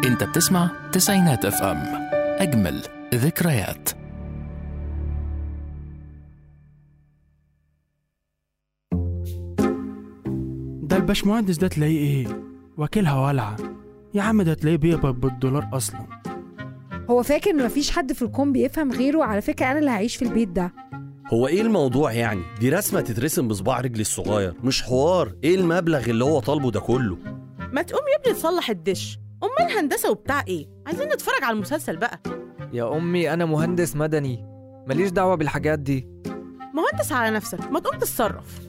انت بتسمع تسعينات اف ام اجمل ذكريات ده الباشمهندس ده تلاقيه ايه واكلها ولعة يا عم ده تلاقيه بيقبض بالدولار اصلا هو فاكر ان مفيش حد في الكون بيفهم غيره على فكره انا اللي هعيش في البيت ده هو ايه الموضوع يعني دي رسمه تترسم بصباع رجلي الصغير مش حوار ايه المبلغ اللي هو طالبه ده كله ما تقوم يا ابني تصلح الدش امال هندسه وبتاع ايه عايزين نتفرج على المسلسل بقى يا أمي أنا مهندس مدني ماليش دعوة بالحاجات دي مهندس على نفسك ما تقوم تتصرف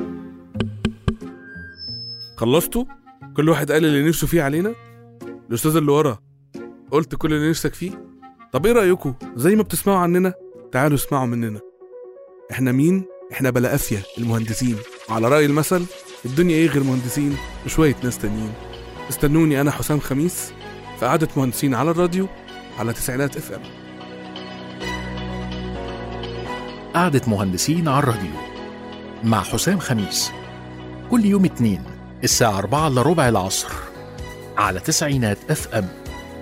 خلصتوا؟ كل واحد قال اللي نفسه فيه علينا؟ الأستاذ اللي ورا قلت كل اللي نفسك فيه؟ طب إيه رأيكم؟ زي ما بتسمعوا عننا تعالوا اسمعوا مننا إحنا مين؟ إحنا بلا أفيا المهندسين وعلى رأي المثل الدنيا إيه غير مهندسين وشوية ناس تانيين استنوني أنا حسام خميس في قعدة مهندسين على الراديو على تسعينات اف ام قعدة مهندسين على الراديو مع حسام خميس كل يوم اتنين الساعة أربعة إلا ربع العصر على تسعينات اف ام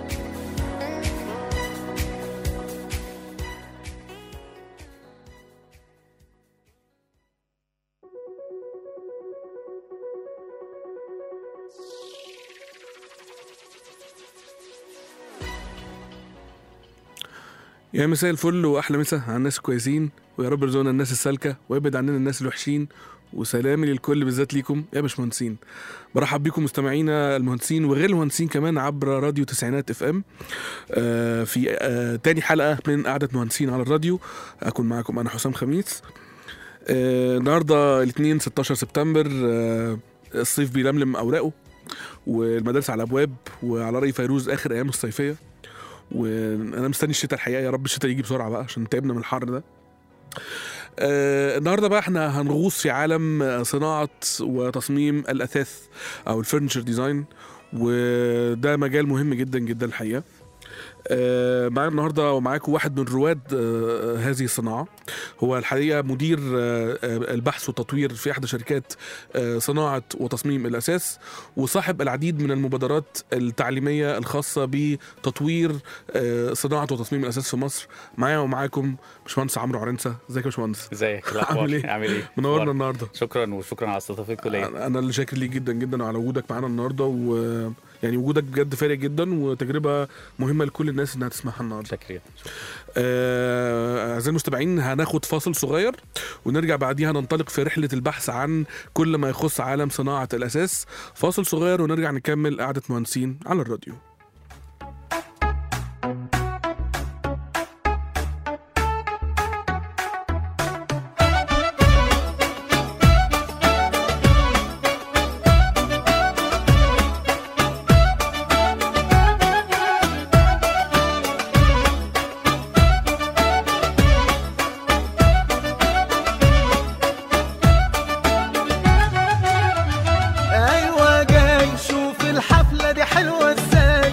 يا مساء الفل واحلى مسا على الناس الكويسين ويا رب يرزقنا الناس السالكه ويبعد عننا الناس الوحشين وسلامي للكل بالذات ليكم يا باشمهندسين برحب بيكم مستمعينا المهندسين وغير المهندسين كمان عبر راديو تسعينات اف ام آه في آه تاني حلقه من قعده مهندسين على الراديو اكون معاكم انا حسام خميس آه النهارده الاثنين 16 سبتمبر آه الصيف بيلملم اوراقه والمدارس على الابواب وعلى راي فيروز اخر ايام الصيفيه وانا مستني الشتاء الحقيقه يا رب الشتاء يجي بسرعه بقى عشان تعبنا من الحر ده آه النهارده بقى احنا هنغوص في عالم آه، صناعه وتصميم الاثاث او الفرنشر ديزاين وده مجال مهم جدا جدا الحقيقه آه معانا النهارده ومعاكم واحد من رواد آه هذه الصناعه هو الحقيقه مدير آه آه، البحث والتطوير في احدى شركات آه صناعه وتصميم الاساس وصاحب العديد من المبادرات التعليميه الخاصه بتطوير آه صناعه وتصميم الاساس في مصر معايا ومعاكم باشمهندس عمرو عرنسه ازيك يا باشمهندس ازيك عامل الاخبار ايه؟ عامل ايه منورنا أخبارك؟ النهارده شكرا وشكرا على استضافتكم ليا انا اللي شاكر ليك جدا جدا على وجودك معانا النهارده و يعني وجودك بجد فارق جدا وتجربه مهمه لكل الناس انها تسمعها النهارده شكرا آه، اعزائي المستمعين هناخد فاصل صغير ونرجع بعديها ننطلق في رحله البحث عن كل ما يخص عالم صناعه الاساس فاصل صغير ونرجع نكمل قعده مهندسين على الراديو ايوه جاي شوف الحفله دي حلوه ازاي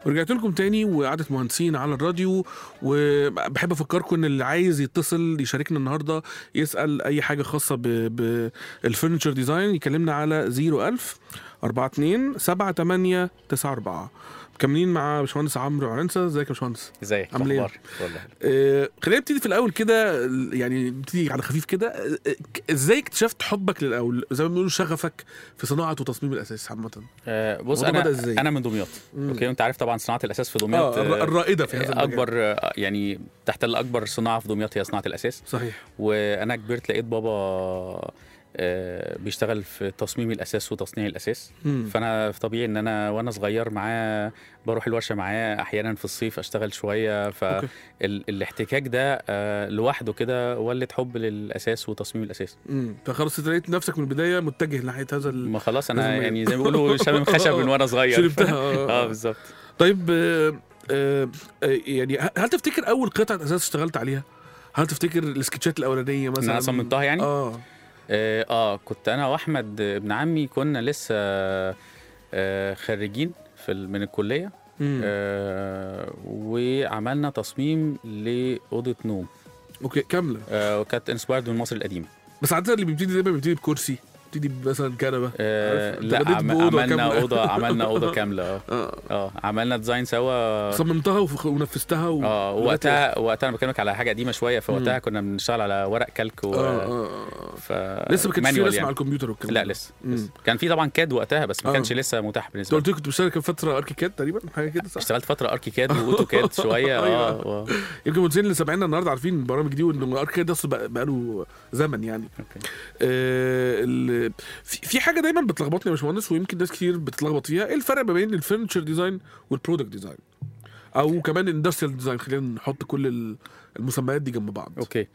ورجعت لكم تاني وقعدة مهندسين على الراديو وبحب افكركم ان اللي عايز يتصل يشاركنا النهارده يسال اي حاجه خاصه بالفرنتشر ديزاين يكلمنا على 01000 42 78 94 مكملين مع باشمهندس عمرو عرنسه ازيك يا باشمهندس ازيك عامل ايه؟ اخبار والله آه، خلينا نبتدي في الاول كده يعني نبتدي على خفيف كده آه، آه، ازاي اكتشفت حبك لل- او زي ما بنقول شغفك في صناعه وتصميم الاساس عامه آه، بص الموضوع بدأ انا إزاي؟ انا من دمياط مم. اوكي وانت عارف طبعا صناعه الاساس في اه دمياط الر- آه، الرائده في هذا المجال اكبر آه، يعني تحتل اكبر صناعه في دمياط هي صناعه الاساس صحيح وانا كبرت لقيت بابا آه، بيشتغل في تصميم الاساس وتصنيع الاساس مم. فانا في طبيعي ان انا وانا صغير معاه بروح الورشه معاه احيانا في الصيف اشتغل شويه أوكي. فالاحتكاك ده آه، لوحده كده ولد حب للاساس وتصميم الاساس مم. فخلاص انت لقيت نفسك من البدايه متجه ناحيه هذا ال... ما خلاص لازم انا ي- يعني زي ما بيقولوا شامم خشب من وانا صغير شربتها آه. اه بالظبط طيب آه، آه، آه، يعني ه- هل تفتكر اول قطعه اساس اشتغلت عليها؟ هل تفتكر السكتشات الاولانيه مثلا؟ ان انا صممتها يعني اه اه, آه كنت انا واحمد ابن عمي كنا لسه آه خريجين في ال- من الكليه مم. آه وعملنا تصميم لاوضه نوم اوكي كامله آه وكانت انسبايرد من مصر القديمه بس عاده اللي بيبتدي دايما بيبتدي بكرسي بيبتدي مثلا كنبه آه عارف، أنت لا بديت عم بأوضة عملنا كاملة. اوضه عملنا اوضه كامله اه اه اه عملنا ديزاين سوا صممتها وف- ونفذتها و... اه وقتها وقتها انا بكلمك على حاجه قديمه شويه فوقتها كنا بنشتغل على ورق كلك و اه اه آه. ف لسه ما كانش في manual رسم يعني. على الكمبيوتر والكلام لا ده. لسه, مم. لسه كان في طبعا كاد وقتها بس ما آه. كانش لسه متاح انت بالنسبه قلت لي لي كنت بشتغل كام فتره اركيكاد تقريبا حاجه كده صح؟ اشتغلت فتره اركيكاد واوتوكاد شويه أيوة. اه و... يمكن المهندسين اللي سامعيننا النهارده عارفين البرامج دي وان اركيكاد ده أصل بقى- بقاله زمن يعني أوكي. آه ال- في في حاجه دايما بتلخبطني يا باشمهندس ويمكن ناس كتير بتتلخبط فيها ايه الفرق ما بين الفرنتشر ديزاين والبرودكت ديزاين او كمان الاندستريال ديزاين خلينا نحط كل ال- المسميات دي جنب بعض اوكي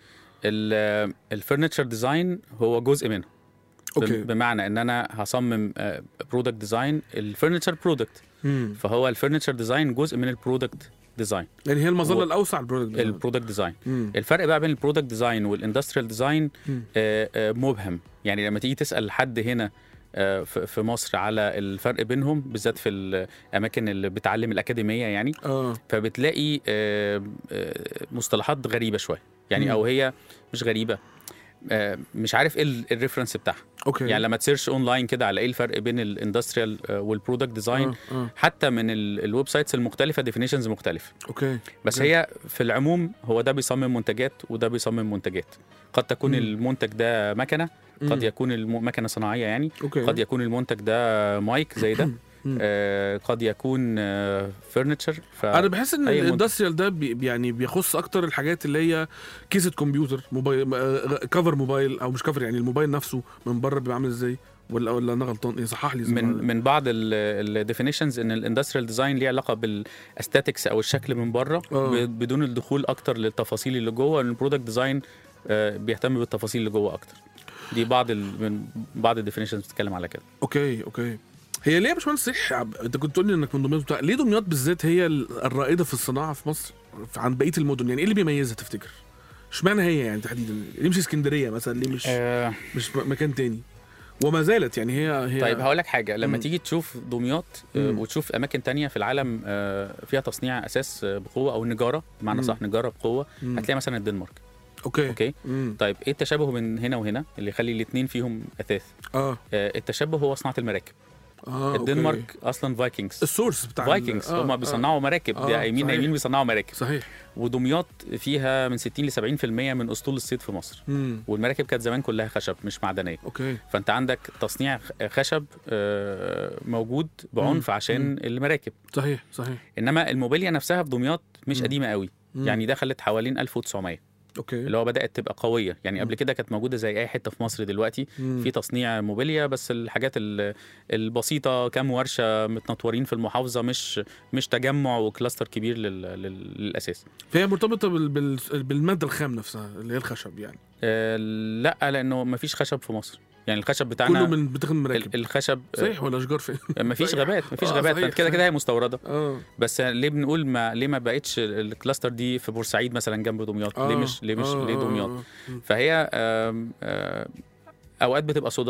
الفرنتشر ديزاين هو جزء منه بم- اوكي بمعنى ان انا هصمم برودكت ديزاين الفرنتشر برودكت مم. فهو الفرنتشر ديزاين جزء من البرودكت ديزاين يعني هي المظله هو- الاوسع البرودكت ديزاين البرودكت ديزاين مم. الفرق بقى بين البرودكت ديزاين والاندستريال ديزاين مم. مبهم يعني لما تيجي تسال حد هنا آه، في في مصر على الفرق بينهم بالذات في الاماكن اللي بتعلم الاكاديميه يعني اه فبتلاقي آه، آه، مصطلحات غريبه شويه يعني مم. او هي مش غريبه آه، مش عارف ايه ال- الريفرنس بتاعها اوكي يعني لما تسيرش اونلاين كده على ايه الفرق بين الاندستريال والبرودكت ديزاين آه. آه. حتى من ال- الويب سايتس المختلفه ديفينيشنز مختلفه اوكي بس أوكي. هي في العموم هو ده بيصمم منتجات وده بيصمم منتجات قد تكون مم. المنتج ده مكنه قد مم. يكون الم- مكنه صناعيه يعني اوكي قد يكون المنتج ده مايك زي ده مم. آه، قد يكون فرنتشر ف... انا بحس ان أي منتج. الاندستريال ده بي بي- يعني بيخص اكتر الحاجات اللي هي كيسه كمبيوتر موبايل آه، كفر موبايل او مش كفر يعني الموبايل نفسه من بره بيبقى عامل ازاي ولا ولا انا غلطان ايه صحح لي من من بعض الديفينيشنز ان الاندستريال ديزاين ليه علاقه بالاستاتكس او الشكل من بره آه. ب- بدون الدخول اكتر للتفاصيل اللي جوه البرودكت ديزاين بيهتم بالتفاصيل اللي جوه اكتر دي بعض ال... من بعض الديفينيشنز بتتكلم على كده اوكي اوكي هي ليه يا باشمهندس صحيح عب- انت كنت تقول لي انك من دمياط بتاع ليه دمياط بالذات هي ال- الرائده في الصناعه في مصر عن بقيه المدن يعني ايه اللي بيميزها تفتكر اشمعنى هي يعني تحديدا ليه مش اسكندريه مثلا ليه مش آه مش م- مكان تاني وما زالت يعني هي هي طيب هقول لك حاجه لما مم. تيجي تشوف دمياط آه، مم. وتشوف اماكن تانية في العالم آه، فيها تصنيع اساس آه، بقوه او نجاره بمعنى مم. صح نجاره بقوه مم. هتلاقي مثلا الدنمارك اوكي اوكي مم. طيب ايه التشابه بين هنا وهنا اللي يخلي الاثنين فيهم اثاث اه آه، التشابه هو صناعه المراكب اه الدنمارك أوكي. اصلا فايكنجز السورس بتاع ال- فايكنجز آه، هم آه. بيصنعوا مراكب آه، دي قايمين صحيح. قايمين بيصنعوا مراكب صحيح ودمياط فيها من 60 ل 70% من اسطول الصيد في مصر امم والمراكب كانت زمان كلها خشب مش معدنيه اوكي فانت عندك تصنيع خ- خشب آه، موجود بعنف مم. عشان المراكب صحيح صحيح انما الموبيليا نفسها في دمياط مش مم. قديمه قوي مم. يعني دخلت حوالين 1900 اوكي اللي هو بدات تبقى قويه يعني قبل كده كانت موجوده زي اي حته في مصر دلوقتي مم. في تصنيع موبيليا بس الحاجات ال- البسيطه كام ورشه متنطورين في المحافظه مش مش تجمع وكلاستر كبير لل... لل... للاساس فهي مرتبطه بال... بال... بالماده الخام نفسها اللي هي الخشب يعني آه لا لانه ما فيش خشب في مصر يعني الخشب كله بتاعنا من بتاخد من ال- مراكب الخشب صحيح ولا اشجار فين ما فيش صحيح. غابات ما فيش آه، غابات صحيح، فكده صحيح. كده هي مستورده اه بس ليه بنقول ما ليه ما بقتش الكلاستر دي في بورسعيد مثلا جنب دمياط ليه مش ليه مش آه، ليه آه، دمياط آه، آه. فهي آم، آم، اوقات بتبقى صدف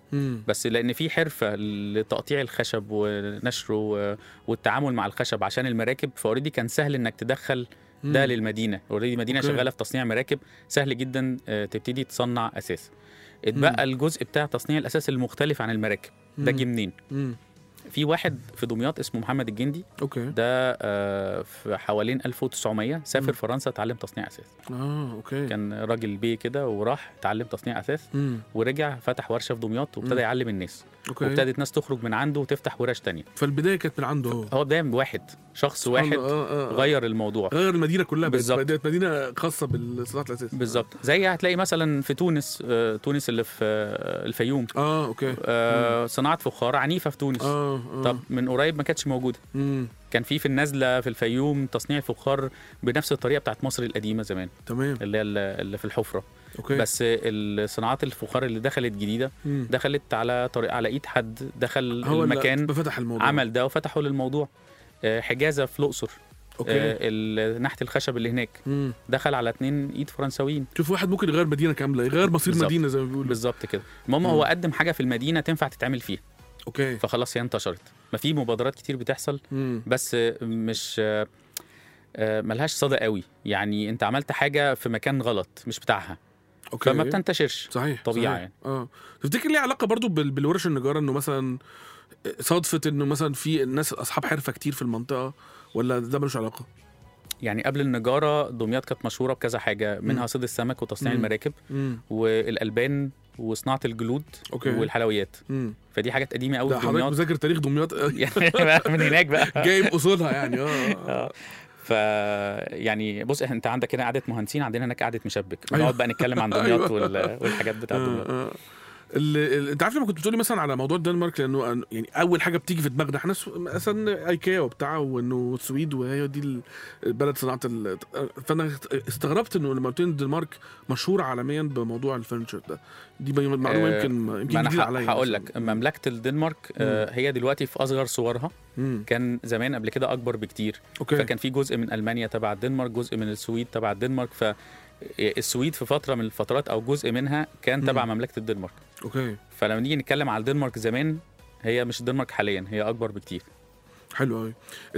مم. بس لان في حرفه لتقطيع الخشب ونشره و- والتعامل مع الخشب عشان المراكب فاوريدي كان سهل انك تدخل ده مم. للمدينه اوريدي مدينه أوكي. شغاله في تصنيع مراكب سهل جدا آه، تبتدي تصنع اساس اتبقى الجزء بتاع تصنيع الاساس المختلف عن المراكب ده مم. جه منين مم. في واحد في دمياط اسمه محمد الجندي اوكي ده آه، في حوالين 1900 سافر مم. فرنسا اتعلم تصنيع اساس اه اوكي كان راجل بيه كده وراح اتعلم تصنيع اساس مم. ورجع فتح ورشه في دمياط مم. وابتدى يعلم الناس اوكي وابتدت ناس تخرج من عنده وتفتح ورش تانية فالبدايه كانت من عنده هو هو بدايه بواحد شخص سبحان واحد الله، آه، آه. غير الموضوع غير المدينه كلها بقت- بالظبط. بقت مدينه خاصه بالصناعه الاساس بالظبط زي هتلاقي مثلا في تونس آه، تونس اللي في آه، الفيوم اه اوكي آه، صناعه فخار عنيفه في تونس اه اه طب من قريب ما كانتش موجوده مم. كان في في النازله في الفيوم تصنيع فخار بنفس الطريقه بتاعت مصر القديمه زمان تمام اللي هي اللي في الحفره اوكي بس الصناعات الفخار اللي دخلت جديده مم. دخلت على طريق على ايد حد دخل هو اللي المكان فتح الموضوع عمل ده وفتحوا للموضوع آه، حجازه في الاقصر اوكي آه، ال- نحت الخشب اللي هناك مم. دخل على اتنين ايد فرنساويين شوف واحد ممكن يغير مدينه كامله يغير مصير بالظبط. مدينه زي ما بيقولوا بالظبط كده المهم مم. هو قدم حاجه في المدينه تنفع تتعمل فيها اوكي فخلاص هي انتشرت ما في مبادرات كتير بتحصل مم. بس مش آه، آه، ملهاش صدى قوي يعني انت عملت حاجه في مكان غلط مش بتاعها اوكي فما بتنتشرش صحيح طبيعة صحيح. يعني. اه تفتكر ليه علاقه برضو بال- بالورش النجاره انه مثلا صدفه انه مثلا في ناس اصحاب حرفه كتير في المنطقه ولا ده ملوش علاقه يعني قبل النجاره دمياط كانت مشهوره بكذا حاجه منها مم. صيد السمك وتصنيع مم. المراكب امم والالبان وصناعه الجلود اوكي والحلويات امم فدي حاجات قديمه قوي ده في حضرتك دمياط مذاكر تاريخ دمياط يعني بقى من هناك بقى جايب اصولها يعني اه اه ف يعني بص انت عندك هنا قعده مهندسين عندنا هناك قعده مشبك أيوة. بنقعد بقى نتكلم عن دمياط أيوة. وال... والحاجات بتاعت دمياط آه، آه. ال- ال- انت عارف لما كنت بتقولي مثلا على موضوع الدنمارك لانه أن- يعني اول حاجه بتيجي في دماغنا احنا س- مثلا ايكيا وبتاع وانه السويد وهي دي ال- البلد صناعه ال- فانا استغربت انه لما قلت لي الدنمارك مشهوره عالميا بموضوع الفرنشر ده دي بي- معلومه آه، يمكن ما يمكن انا جديده ح- عليا هقول مثلاً. لك مملكه الدنمارك آه، هي دلوقتي في اصغر صورها مم. كان زمان قبل كده اكبر بكتير اوكي فكان في جزء من المانيا تبع الدنمارك جزء من السويد تبع الدنمارك ف السويد في فتره من الفترات او جزء منها كان تبع مم. مملكه الدنمارك اوكي فلما نيجي نتكلم على الدنمارك زمان هي مش الدنمارك حاليا هي اكبر بكتير حلو قوي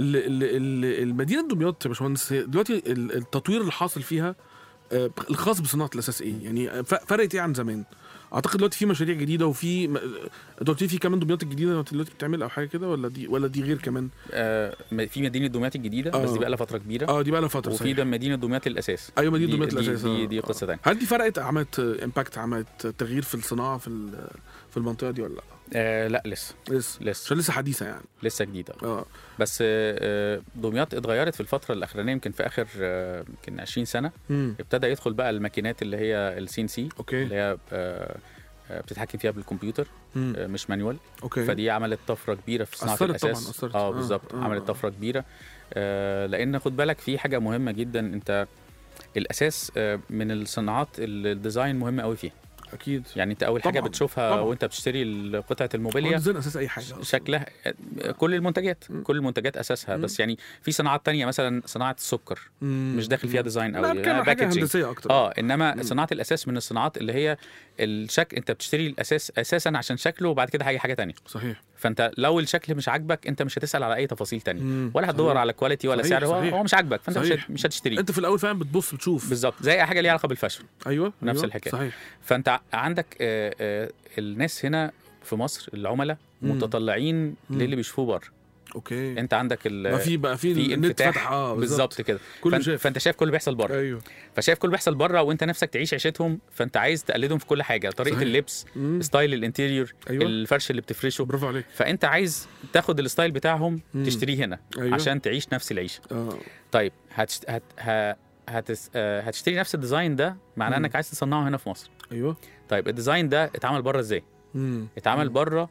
المدينه دمياط يا باشمهندس هي دلوقتي ال- التطوير اللي حاصل فيها آه، الخاص بصناعه الاساس ايه؟ يعني ف- فرقت ايه عن زمان؟ اعتقد دلوقتي في مشاريع جديده وفي م- انت قلت لي في كمان دمياط الجديده دلوقتي بتعمل او حاجه كده ولا دي ولا دي غير كمان؟ آه، في مدينه دمياط الجديده بس آه. دي بقى لها فتره كبيره اه دي بقى لها فتره وفي صحيح. ده مدينه دمياط الاساس ايوه مدينه دي- دمياط دي- الاساس دي- آه، دي آه. قصة تانية. هل دي فرقت عملت امباكت عملت تغيير في الصناعه في ال- في المنطقه دي ولا لا؟ آه لا لسه لسه لسه عشان لسه حديثه يعني لسه جديده اه بس آه، دمياط اتغيرت في الفتره الاخرانيه يمكن في اخر آه، يمكن 20 سنه امم ابتدى يدخل بقى الماكينات اللي هي السي ان سي اوكي اللي هي آه، آه، بتتحكم فيها بالكمبيوتر مم. آه، مش مانيوال اوكي فدي عملت طفره كبيره في صناعه أثرت الاساس طبعاً، أثرت. اه آه، بالظبط آه، عملت آه. طفره كبيره آه، لان خد بالك في حاجه مهمه جدا انت الاساس آه، من الصناعات اللي الديزاين مهم قوي فيها اكيد يعني انت اول حاجه طبعاً، بتشوفها طبعاً. وانت بتشتري قطعه هو الموبيليا الديزاين اساس اي حاجه أصلاً. شكلها كل المنتجات مم. كل المنتجات اساسها مم. بس يعني في صناعات تانية مثلا صناعه السكر مم. مش داخل فيها ديزاين لا قوي بتكلم عن حاجه باكجينج هندسيه اكتر اه انما مم. صناعه الاساس من الصناعات اللي هي الشكل انت بتشتري الاساس اساسا عشان شكله وبعد كده هيجي حاجه تانية صحيح فانت لو الشكل مش عاجبك انت مش هتسال على اي تفاصيل تانية مم. ولا هتدور صحيح. على كواليتي ولا صحيح، سعر هو, صحيح. هو مش عاجبك فانت مش صحيح. هت- مش هتشتريه انت في الاول فعلا بتبص بتشوف بالظبط زي اي حاجه ليها علاقه بالفاشن ايوه نفس أيوة. الحكاية. صحيح فانت ع- عندك آه، آه، الناس هنا في مصر العملاء مم. متطلعين مم. للي بيشوفوه بره اوكي انت عندك ال- بقى في بقى في في النت انفتاح فتح اه بالظبط كده كله فانت, شاف فانت شايف كل اللي بيحصل بره ايوه فشايف كل اللي بيحصل بره وانت نفسك تعيش عيشتهم فانت عايز تقلدهم في كل حاجه طريقه صحيح. اللبس مم. ستايل الانتيريور أيوة. الفرش اللي بتفرشه برافو عليك فانت عايز تاخد الستايل بتاعهم مم. تشتريه هنا ايوه عشان تعيش نفس العيشه اه طيب هتشت... هت... ه... هتس... آه، هتشتري نفس الديزاين ده معناه مم. انك عايز تصنعه هنا في مصر ايوه طيب الديزاين ده اتعمل بره ازاي مم. اتعمل مم. بره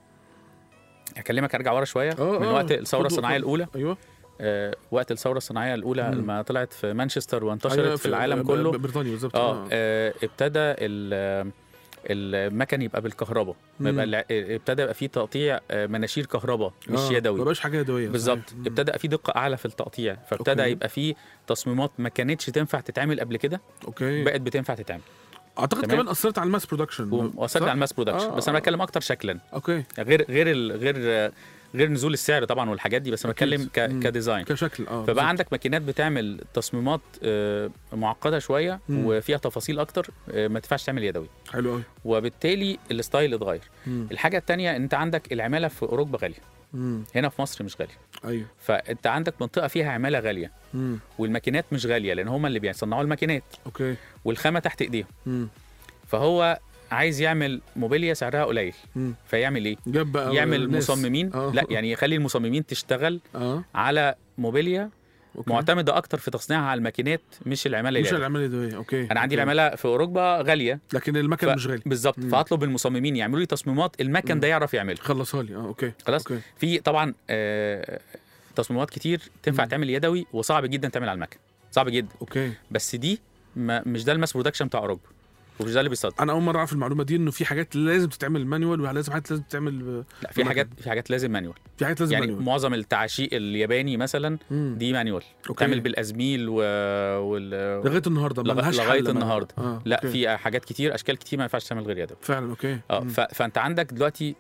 اكلمك ارجع ورا شويه آه، من آه. وقت الثوره اتفضل، الصناعيه اتفضل. الاولى ايوه آه، وقت الثوره الصناعيه الاولى مم. لما طلعت في مانشستر وانتشرت أيوة، في العالم ب- كله ب- بريطانيا بالظبط اه آه، ابتدى ال المكن يبقى بالكهرباء مم. يبقى الع- ابتدى يبقى فيه تقطيع آه، مناشير كهرباء مش آه، يدوي ما بقاش حاجه يدويه بالظبط صحيح. مم. ابتدى يبقى فيه دقه اعلى في التقطيع فابتدى أوكي. يبقى فيه تصميمات ما كانتش تنفع تتعمل قبل كده اوكي بقت بتنفع تتعمل اعتقد تمام. كمان اثرت على الماس برودكشن واثرت على الماس برودكشن آه، بس انا آه. بتكلم اكتر شكلا اوكي غير غير ال... غير غير نزول السعر طبعا والحاجات دي بس انا أكيد. بتكلم ك... مم. كديزاين كشكل اه فبقى بالظبط. عندك ماكينات بتعمل تصميمات آه، معقده شويه مم. وفيها تفاصيل اكتر آه، ما تنفعش تعمل يدوي حلو قوي وبالتالي الستايل اتغير الحاجه الثانيه انت عندك العماله في اوروبا غاليه هنا في مصر مش غاليه ايوه فانت عندك منطقه فيها عماله غاليه مم. والماكينات مش غاليه لان هم اللي بيصنعوا الماكينات اوكي والخامه تحت ايديهم مم. فهو عايز يعمل موبيليا سعرها قليل مم. فيعمل ايه جاب بقى يعمل ناس. مصممين آه. لا يعني يخلي المصممين تشتغل اه على موبيليا أوكي. معتمده اكتر في تصنيعها على الماكينات مش العماله مش اليدوية. العماله اليدويه اوكي انا عندي أوكي. العماله في اوروبا غاليه لكن المكن ف- مش غالي بالظبط مم. فاطلب المصممين يعملوا لي تصميمات المكن مم. ده يعرف يعمله خلصها لي اه اوكي خلاص اوكي في طبعا آه، تصميمات كتير تنفع مم. تعمل يدوي وصعب جدا تعمل على المكن صعب جدا اوكي بس دي ما مش ده الماس برودكشن بتاع اوروبا ومش ده اللي بيصدر انا اول مره اعرف المعلومه دي انه في حاجات لازم تتعمل مانوال ولازم حاجات لازم تتعمل لا في مكن. حاجات في حاجات لازم مانيوال في حاجات لازم يعني مانوال معظم التعشيق الياباني مثلا مم. دي مانيوال أوكي. تعمل بالازميل و... وال... لغايه النهارده لغ- ملهاش حل لغايه ما- النهارده آه. لا أوكي. في حاجات كتير اشكال كتير ما ينفعش تعمل غير يدوي فعلا اوكي اه مم. ف... فانت عندك دلوقتي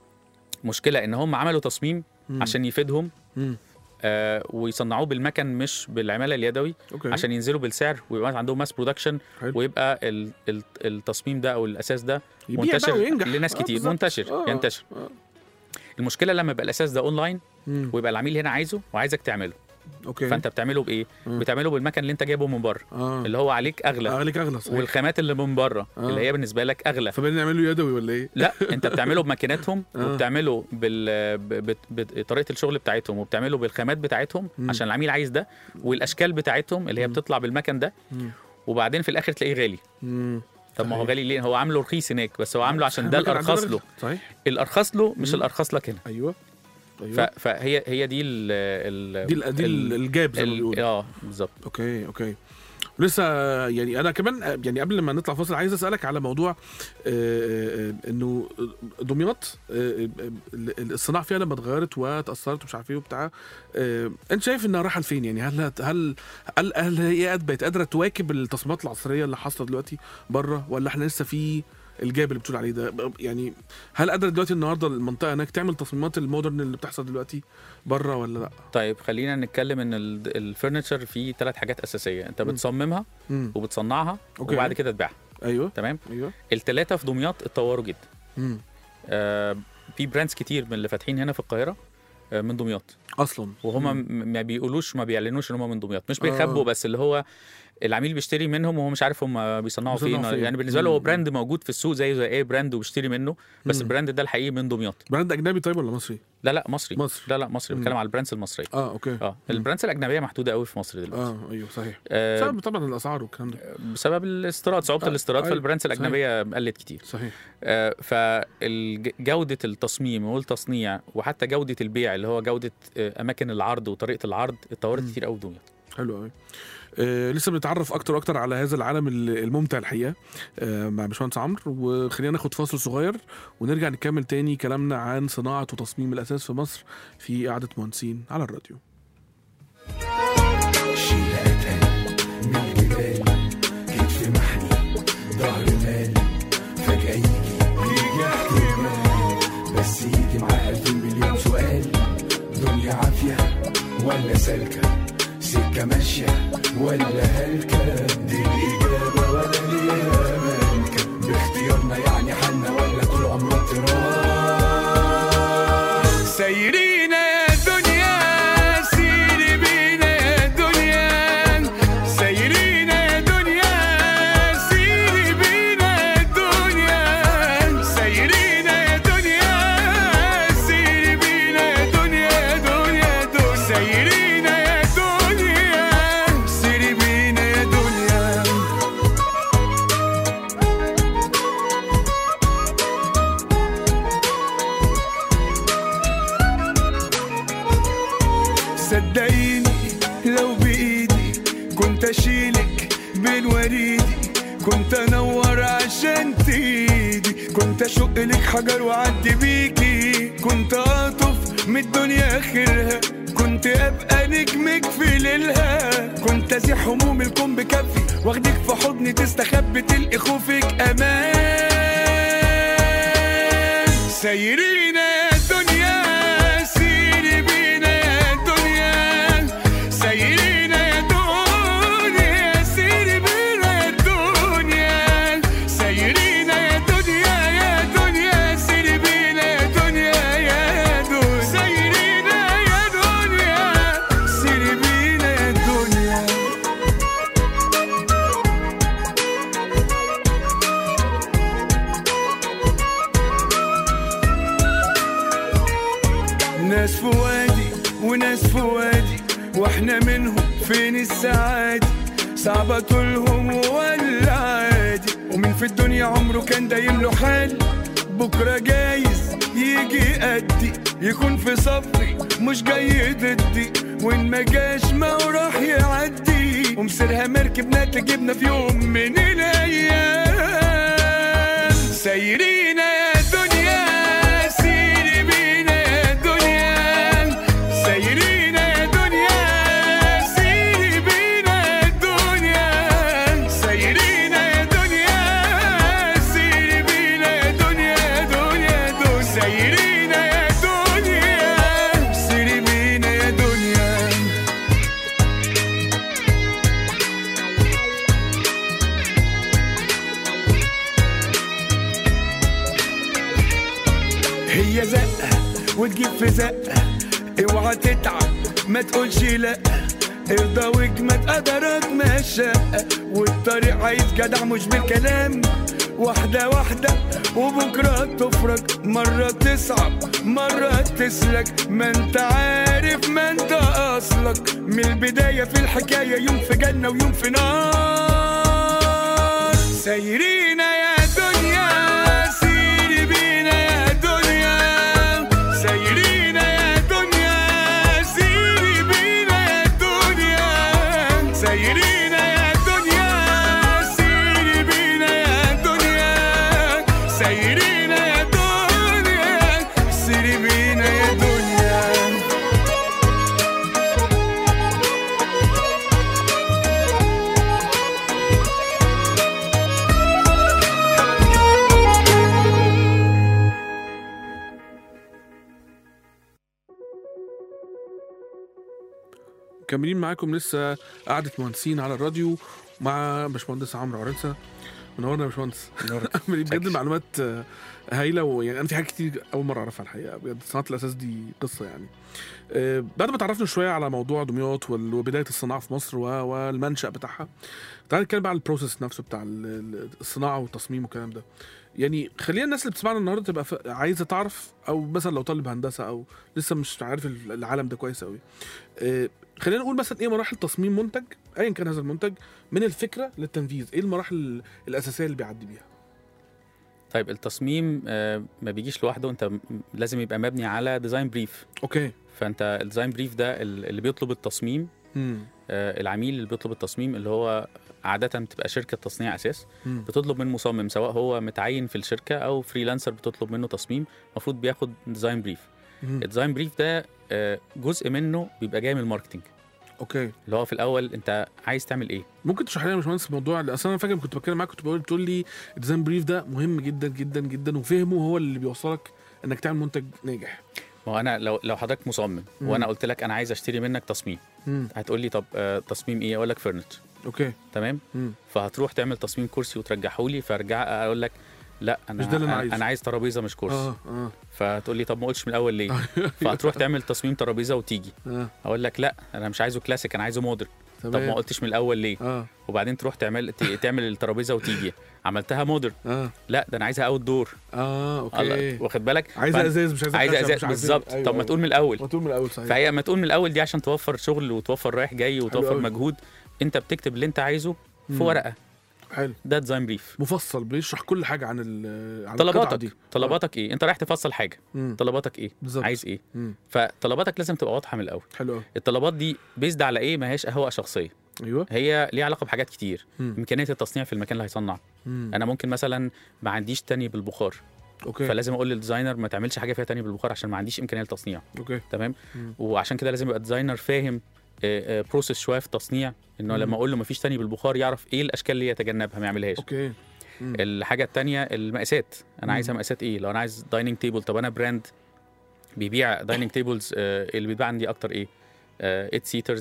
مشكله ان هم عملوا تصميم مم. عشان يفيدهم مم. آه ويصنعوه بالمكن مش بالعماله اليدوي اوكي عشان ينزلوا بالسعر ويبقى عندهم ماس برودكشن حلو. ويبقى ال... ال... التصميم ده او الاساس ده يبيع منتشر بقى وينجح. لناس آه، كتير بالظبط. منتشر آه، ينتشر آه. المشكله لما يبقى الاساس ده اونلاين مم. ويبقى العميل هنا عايزه وعايزك تعمله اوكي فانت بتعمله بايه آه. بتعمله بالمكن اللي انت جايبه من بره اه اللي هو عليك اغلى اغلى اغلى صحيح والخامات اللي من بره آه. اللي هي بالنسبه لك اغلى فبقينا نعمله يدوي ولا ايه؟ لا انت بتعمله بماكيناتهم آه. وبتعمله بال... ب... ب... بطريقه الشغل بتاعتهم وبتعمله بالخامات بتاعتهم مم. عشان العميل عايز ده والاشكال بتاعتهم اللي هي مم. بتطلع بالمكن ده مم. وبعدين في الاخر تلاقيه غالي مم. طب ما هو صحيح. غالي ليه هو عامله رخيص هناك بس هو عامله عشان ده المكن عندنا الارخص له رخيص. صحيح الارخص له مش مم. الارخص لك هنا ايوه ف... ايوه فهي هي دي ال ال دي ال- دي ال- الجاب زي ما ال... بيقولوا اه بالظبط اوكي اوكي لسه يعني انا كمان يعني قبل ما نطلع فاصل عايز اسالك على موضوع آه، آه، انه دمياط آه، آه، الصناعه فيها لما اتغيرت واتاثرت ومش عارف ايه وبتاع آه، انت شايف انها رايحه لفين يعني هل هل هل, هل هي بقت قادره تواكب التصميمات العصريه اللي حاصله دلوقتي بره ولا احنا لسه في الجاب اللي بتقول عليه ده يعني هل قادره دلوقتي النهارده المنطقه هناك تعمل تصميمات المودرن اللي بتحصل دلوقتي بره ولا لا؟ طيب خلينا نتكلم ان ال- الفurniture فيه ثلاث حاجات اساسيه انت مم. بتصممها مم. وبتصنعها أوكي. وبعد كده تبيعها ايوه تمام ايوه الثلاثه في دمياط اتطوروا جدا مم. آه في براندز كتير من اللي فاتحين هنا في القاهره آه من دمياط اصلا وهم مم. م- ما بيقولوش ما بيعلنوش ان هم من دمياط مش آه. بيخبوا بس اللي هو العميل بيشتري منهم وهو مش عارف هم بيصنعوا بيصنعوا فين فين. يعني بالنسبه له هو مم. براند موجود في السوق زيه زي اي براند وبيشتري منه بس مم. البراند ده الحقيقي من دمياط براند اجنبي طيب ولا مصري؟ لا لا مصري مصري. لا لا مصري مم. بتكلم على البراندز المصريه اه اوكي اه البراندز الاجنبيه محدوده قوي في مصر دلوقتي اه ايوه صحيح آه بسبب طبعا الاسعار والكلام ده بسبب الاستيراد صعوبه آه، الاستيراد أيوة، فالبراندز صحيح. الاجنبيه قلت كتير صحيح آه، فجودة التصميم والتصنيع وحتى جودة البيع اللي هو جودة آه، أماكن العرض وطريقة العرض اتطورت مم. كتير قوي في دمياط حلو قوي آه لسه بنتعرف اكتر واكتر على هذا العالم ال- الممتع الحقيقه آه مع باشمهندس عمرو وخلينا ناخد فاصل صغير ونرجع نكمل تاني كلامنا عن صناعه وتصميم الاساس في مصر في قعده مهندسين على الراديو شيل أتقل من الجبال كتف محني ظهر مال فجأة يجي يجي احتمال بس يجي معاه ألفين مليون سؤال دنيا عافية ولا سالكة سكة ماشية ولا هلكة دي الإجابة ولا ليها مالكة باختيارنا يعني حالنا ولا طول عمرنا اضطراب سايرين يا دنيا سيري بينا يا دنيا سايرين يا دنيا سيري بينا يا دنيا سايرين يا دنيا سيري بينا يا دنيا يا دنيا دنيا سايرين يا دنيا سيري بينا يا دنيا صدقيني لو بايدي كنت اشيلك بين وريدي كنت انور عشان تيدي كنت اشق لك حجر واعدي بيكي كنت اطف من الدنيا اخرها كنت كنت ابقى نجمك في ليلها كنت ازيح هموم الكون بكفي واخدك في حضني تستخبي تلقي خوفك امان سيرينا يا دنيا سيري بينا يا دنيا سيرينا يا دنيا سيري بينا يا دنيا سيرينا يا دنيا يا دنيا سيري بينا يا دنيا يا دنيا سيرينا يا دنيا سيري بينا يا دنيا ناس في وادي وناس في وادي واحنا منهم فين السعادة صعبة طولهم ولا عادي ومين في الدنيا عمره كان دايم له حال بكرة جايز يجي قدي يكون في صفي مش جاي ضدي وان ما جاش ما هو راح يعدي ومسيرها مركبنا تجيبنا في يوم من الايام سيرينا يا دنيا سيري بينا يا دنيا سيرينا يا دنيا سيري بينا يا دنيا سيرينا يا دنيا سيري بينا يا دنيا يا دنيا دنيا سيرينا يا دنيا سيري بينا يا دنيا هي زقة وتجيب في زقة اوعى تتعب ما تقولش لا ارضى واجمد قدرك ما الشقة والطريق عايز جدع مش بالكلام واحدة واحدة وبكرة تفرج مرة تصعب مرة تسلك ما انت عارف ما انت اصلك من البداية في الحكاية يوم في جنة ويوم في نار سيرينا يا دنيا سيري بينا يا دنيا سيرينا يا دنيا سيري بينا يا دنيا سيرينا يا دنيا سيري بينا يا دنيا سيرينا يا دنيا سيري بينا يا دنيا مكملين معاكم لسه قعدة مهندسين على الراديو مع باشمهندس عمرو عرنسة منورنا يا باشمهندس عامل بجد المعلومات آه، هايله ويعني انا في حاجات كتير اول مره اعرفها الحقيقه بجد صناعه الاساس دي قصه يعني آه، بعد ما تعرفنا شويه على موضوع دمياط وال- وبدايه الصناعه في مصر و- والمنشا بتاعها تعال نتكلم بقى على البروسيس نفسه بتاع ال- ال- الصناعه والتصميم والكلام ده يعني خلينا الناس اللي بتسمعنا النهارده تبقى ف- عايزه تعرف او مثلا لو طالب هندسه او لسه مش عارف ال- العالم ده كويس قوي آه، خلينا نقول مثلا ايه مراحل تصميم منتج ايا كان هذا المنتج من الفكره للتنفيذ ايه المراحل ال- الاساسيه اللي بيعدي بيها طيب التصميم آه، ما بيجيش لوحده انت م- لازم يبقى مبني على ديزاين بريف اوكي فانت الديزاين بريف ده ال- اللي بيطلب التصميم امم آه، العميل اللي بيطلب التصميم اللي هو عادة بتبقى شركة تصنيع أساس مم. بتطلب من مصمم سواء هو متعين في الشركة أو فريلانسر بتطلب منه تصميم المفروض بياخد ديزاين بريف الديزاين بريف ده آه، جزء منه بيبقى جاي من الماركتنج اوكي اللي هو في الأول أنت عايز تعمل إيه ممكن تشرح لنا يا باشمهندس الموضوع اللي اصلا انا فاكر كنت بتكلم معاك كنت بقول تقول لي الديزاين بريف ده مهم جدا جدا جدا وفهمه هو اللي بيوصلك انك تعمل منتج ناجح ما هو أنا لو لو حضرتك مصمم مم. وأنا قلت لك أنا عايز أشتري منك تصميم امم هتقول لي طب آه، تصميم إيه أقول لك فرنتشر اوكي تمام امم فهتروح تعمل تصميم كرسي وترجعه لي فارجع اقول لك لا انا مش ده اللي أنا عايزه. انا عايز ترابيزه مش كرسي اه اه فتقول لي طب ما قلتش من الاول ليه فهتروح تعمل تصميم ترابيزه وتيجي اه اقول لك لا انا مش عايزه كلاسيك انا عايزه مودرن طب تمام ما قلتش من الاول ليه اه وبعدين تروح تعمل ت- تعمل الترابيزه وتيجي عملتها مودرن اه لا ده انا عايزها اوت دور اه اوكي الله واخد بالك عايزه فأنت- ازاز مش عايزه عايزه خشب، ازاز مش عارف إيه. بالظبط أيوة، طب ما أيوة. تقول من الاول ما تقول من الاول صحيح فهي ما تقول من الاول دي عشان توفر شغل وتوفر رايح جاي وتوفر أوي. مجهود انت بتكتب اللي انت عايزه في مم. ورقه حلو ده ديزاين بريف مفصل بيشرح كل حاجه عن ال عن القطعة طلباتك دي طلباتك ايه انت رايح تفصل حاجه مم. طلباتك ايه بالظبط عايز ايه مم. فطلباتك لازم تبقى واضحه من الاول حلو قوي الطلبات دي بيزد على ايه ما هياش اهواء شخصيه ايوه هي ليها علاقه بحاجات كتير مم. امكانيه التصنيع في المكان اللي هيصنع مم. انا ممكن مثلا ما عنديش تاني بالبخار اوكي فلازم اقول للديزاينر ما تعملش حاجه فيها تاني بالبخار عشان ما عنديش امكانيه للتصنيع اوكي تمام مم. وعشان كده لازم يبقى الديزاينر فاهم بروسيس شويه في التصنيع انه مم. لما اقول له ما فيش تاني بالبخار يعرف ايه الاشكال اللي يتجنبها ما يعملهاش اوكي مم. الحاجه التانية المقاسات انا مم. عايزها مقاسات ايه لو انا عايز دايننج تيبل طب انا براند بيبيع دايننج تيبلز اللي بيتباع عندي اكتر ايه 8 سيترز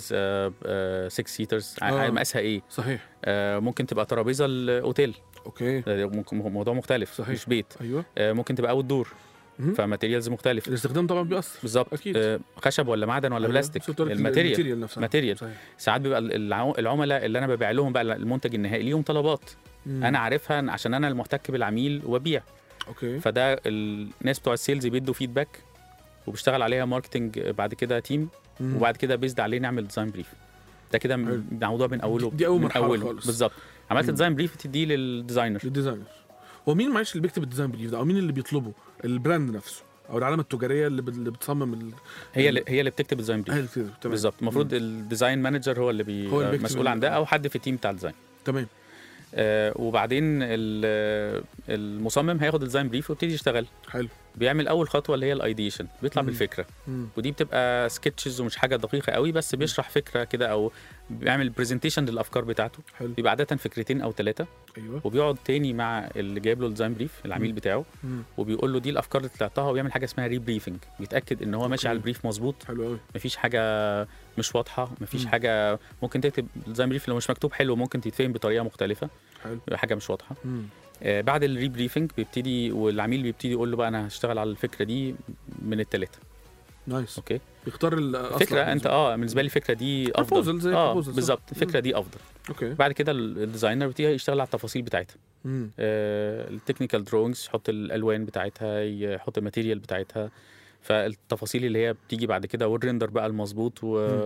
6 سيترز آه. مقاسها ايه صحيح آه، ممكن تبقى ترابيزه الاوتيل اوكي ده ممكن موضوع مختلف صحيح. مش بيت ايوه آه، ممكن تبقى اوت دور مم. فماتيريالز مختلف الاستخدام طبعا بيأثر بالظبط أكيد. آه، خشب ولا معدن ولا أيوة. بلاستيك صوت الك- الماتيريال الماتيريال نفسها ماتيريال صحيح ساعات بيبقى الع- العملاء اللي انا ببيع لهم بقى المنتج النهائي ليهم طلبات مم. انا عارفها عشان انا المحتك بالعميل وببيع اوكي فده الناس بتوع السيلز بيدوا فيدباك وبيشتغل عليها ماركتنج بعد كده تيم مم. وبعد كده بيزد عليه نعمل ديزاين بريف ده كده م- حلو. موضوع من اوله دي أول من مرحلة أوله. خالص. بالظبط عملت مم. ديزاين بريف تديه للديزاينر للديزاينر هو مين معلش اللي بيكتب الديزاين بريف ده او مين اللي بيطلبه البراند نفسه او العلامه التجاريه اللي, بت- اللي بتصمم ال... هي اللي هي اللي بتكتب الديزاين بريف هي كده تمام بالظبط المفروض الديزاين مانجر هو اللي بي هو اللي بيكتب مسؤول عن ال- ده او حد في التيم بتاع الديزاين تمام آه وبعدين ال- المصمم هياخد الديزاين بريف ويبتدي يشتغل حلو بيعمل اول خطوه اللي هي الايديشن بيطلع مم. بالفكره مم. ودي بتبقى سكتشز ومش حاجه دقيقه قوي بس بيشرح فكره كده او بيعمل برزنتيشن للافكار بتاعته حلو بيبقى عاده فكرتين او ثلاثه ايوه وبيقعد تاني مع اللي جايب له الديزاين بريف العميل مم. بتاعه مم. وبيقول له دي الافكار اللي طلعتها وبيعمل حاجه اسمها ريبريفنج بيتاكد ان هو ماشي أوكي. على البريف مظبوط حلو قوي مفيش حاجه مش واضحه مفيش مم. حاجه ممكن تكتب الديزاين بريف لو مش مكتوب حلو ممكن تتفهم بطريقه مختلفه حلو يبقى حاجه مش واضحه مم. آه بعد الريبريفنج بيبتدي والعميل بيبتدي يقول له بقى انا هشتغل على الفكره دي من الثلاثه نايس اوكي بيختار ال فكره انت اه بالنسبه لي الفكره دي Proposal افضل زي اه proposal، صح. بالظبط مم. الفكره دي افضل اوكي بعد كده ال- الديزاينر بيبتدي يشتغل على التفاصيل بتاعتها مم. آه التكنيكال دروينجز يحط الالوان بتاعتها يحط الماتيريال بتاعتها فالتفاصيل اللي هي بتيجي بعد كده والريندر بقى المظبوط و مم.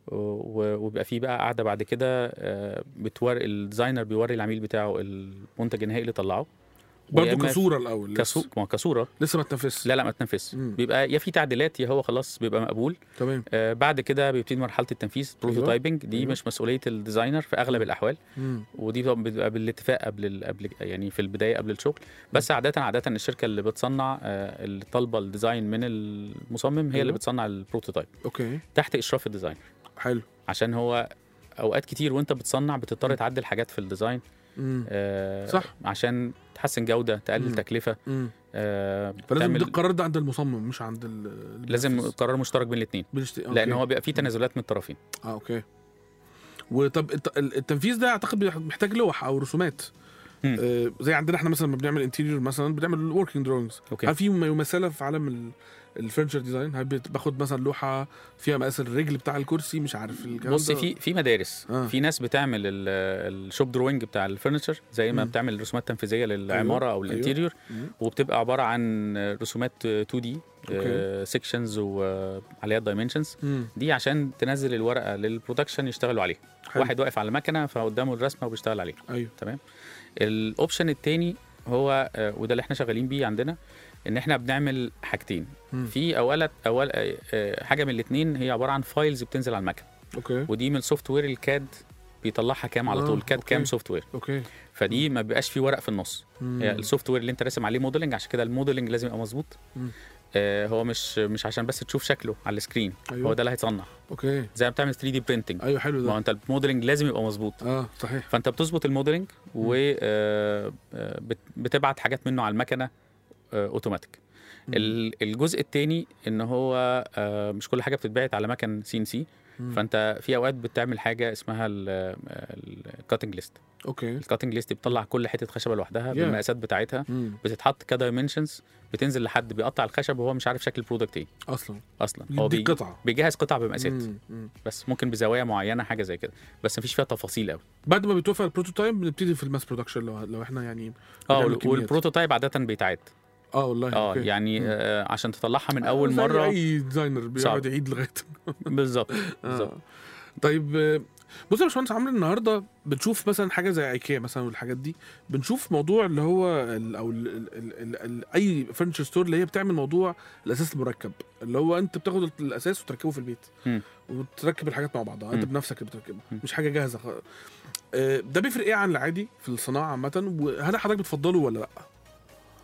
و- وبيبقى فيه بقى قاعده بعد كده آه، بتوري الديزاينر بيوري العميل بتاعه المنتج النهائي اللي طلعه ويا برضه إما كصوره الاول كسو... لسه, ما هو كصوره لسه ما اتنفسش لا لا ما تنفذش مم. بيبقى يا في تعديلات يا هو خلاص بيبقى مقبول تمام آه بعد كده بيبتدي مرحله التنفيذ بروتوتايبنج دي أيوة. مش مسؤوليه الديزاينر في اغلب الاحوال مم. ودي طبعاً بتبقى بالاتفاق قبل ال- قبل يعني في البدايه قبل الشغل بس عاده عاده الشركه اللي بتصنع آه، اللي طالبه الديزاين من المصمم هي اللي أيوة. بتصنع البروتوتايب اوكي تحت اشراف الديزاينر حلو عشان هو اوقات كتير وانت بتصنع بتضطر تعدل حاجات في الديزاين مم. آه صح. عشان تحسن جوده تقلل مم. تكلفه مم. آه فلازم تعمل- ده القرار ده عند المصمم مش عند ال اللي لازم بينفذ. قرار مشترك بين الاثنين بنشت... لان أوكي. هو بيبقى فيه تنازلات من الطرفين اه اوكي وطب الت- ال- التنفيذ ده اعتقد بيح- محتاج لوح او رسومات مم. آه زي عندنا احنا مثلا لما بنعمل انتيريور مثلا بنعمل وركينج دروينجز اوكي هل في ما يمثلها في عالم ال- الفرنشر ديزاين هل بت- باخد مثلا لوحه فيها مقاس الرجل بتاع الكرسي مش عارف الكلام بص ده في في مدارس آه. في ناس بتعمل ال- الشوب دروينج بتاع الفرنتشر زي ما مم. بتعمل رسومات تنفيذيه للعماره او أيوة. الانتيريور مم. وبتبقى عباره عن رسومات 2 دي أوكي. سيكشنز وعليها الدايمنشنز مم. دي عشان تنزل الورقه للبرودكشن يشتغلوا عليها حلو. واحد واقف على المكنه فقدامه الرسمه وبيشتغل عليها ايوه تمام الاوبشن التاني هو آه، وده اللي احنا شغالين بيه عندنا ان احنا بنعمل حاجتين مم. في اولا اول آه، آه، حاجه من الاثنين هي عباره عن فايلز بتنزل على المكنه اوكي ودي من سوفت وير الكاد بيطلعها كام على آه، طول كاد أوكي. كام سوفت وير اوكي فدي ما بيبقاش في ورق في النص مم. هي السوفت وير اللي انت راسم عليه موديلنج عشان كده الموديلنج لازم يبقى مظبوط مم. آه هو مش مش عشان بس تشوف شكله على السكرين أيوة. هو ده اللي هيتصنع اوكي زي ما بتعمل 3 دي برينتنج ايوه حلو ما هو ده انت الموديلنج لازم يبقى مظبوط اه صحيح فانت بتظبط الموديلنج وبتبعت حاجات منه على المكنه آه، اوتوماتيك مم. ال- الجزء الثاني ان هو آه، مش كل حاجه بتتبعت على مكن سي ان سي مم. فانت في اوقات بتعمل حاجه اسمها الكاتنج ليست اوكي الكاتنج ليست بتطلع كل حته خشبه لوحدها Yeah. بالمقاسات بتاعتها مم. بتتحط كدايمنشنز بتنزل لحد بيقطع الخشب وهو مش عارف شكل البرودكت ايه اصلا اصلا هو دي بيجي قطعه بيجهز قطع بمقاسات مم. مم. بس ممكن بزوايا معينه حاجه زي كده بس مفيش فيها تفاصيل قوي بعد ما بيتوفى البروتوتايب بنبتدي في الماس برودكشن لو لو احنا يعني اه بنعمل وال- كميات. والبروتوتايب عاده بيتعاد اه والله اه أوكي. يعني مم. آه عشان تطلعها من اول زي مره اي ديزاينر بيقعد صعب. يعيد لغايه بالظبط آه. بالظبط طيب آه، بص يا باشمهندس عمرو النهارده بنشوف مثلا حاجه زي ايكيا مثلا والحاجات دي بنشوف موضوع اللي هو ال او ال ال ال ال ال اي فرنتشر ستور اللي هي بتعمل موضوع الاساس المركب اللي هو انت بتاخد الاساس وتركبه في البيت مم. وتركب الحاجات مع بعضها انت مم. بنفسك اللي بتركبها مم. مش حاجه جاهزه خ... آه، ده بيفرق ايه عن العادي في الصناعه عامه وهل حضرتك بتفضله ولا لا؟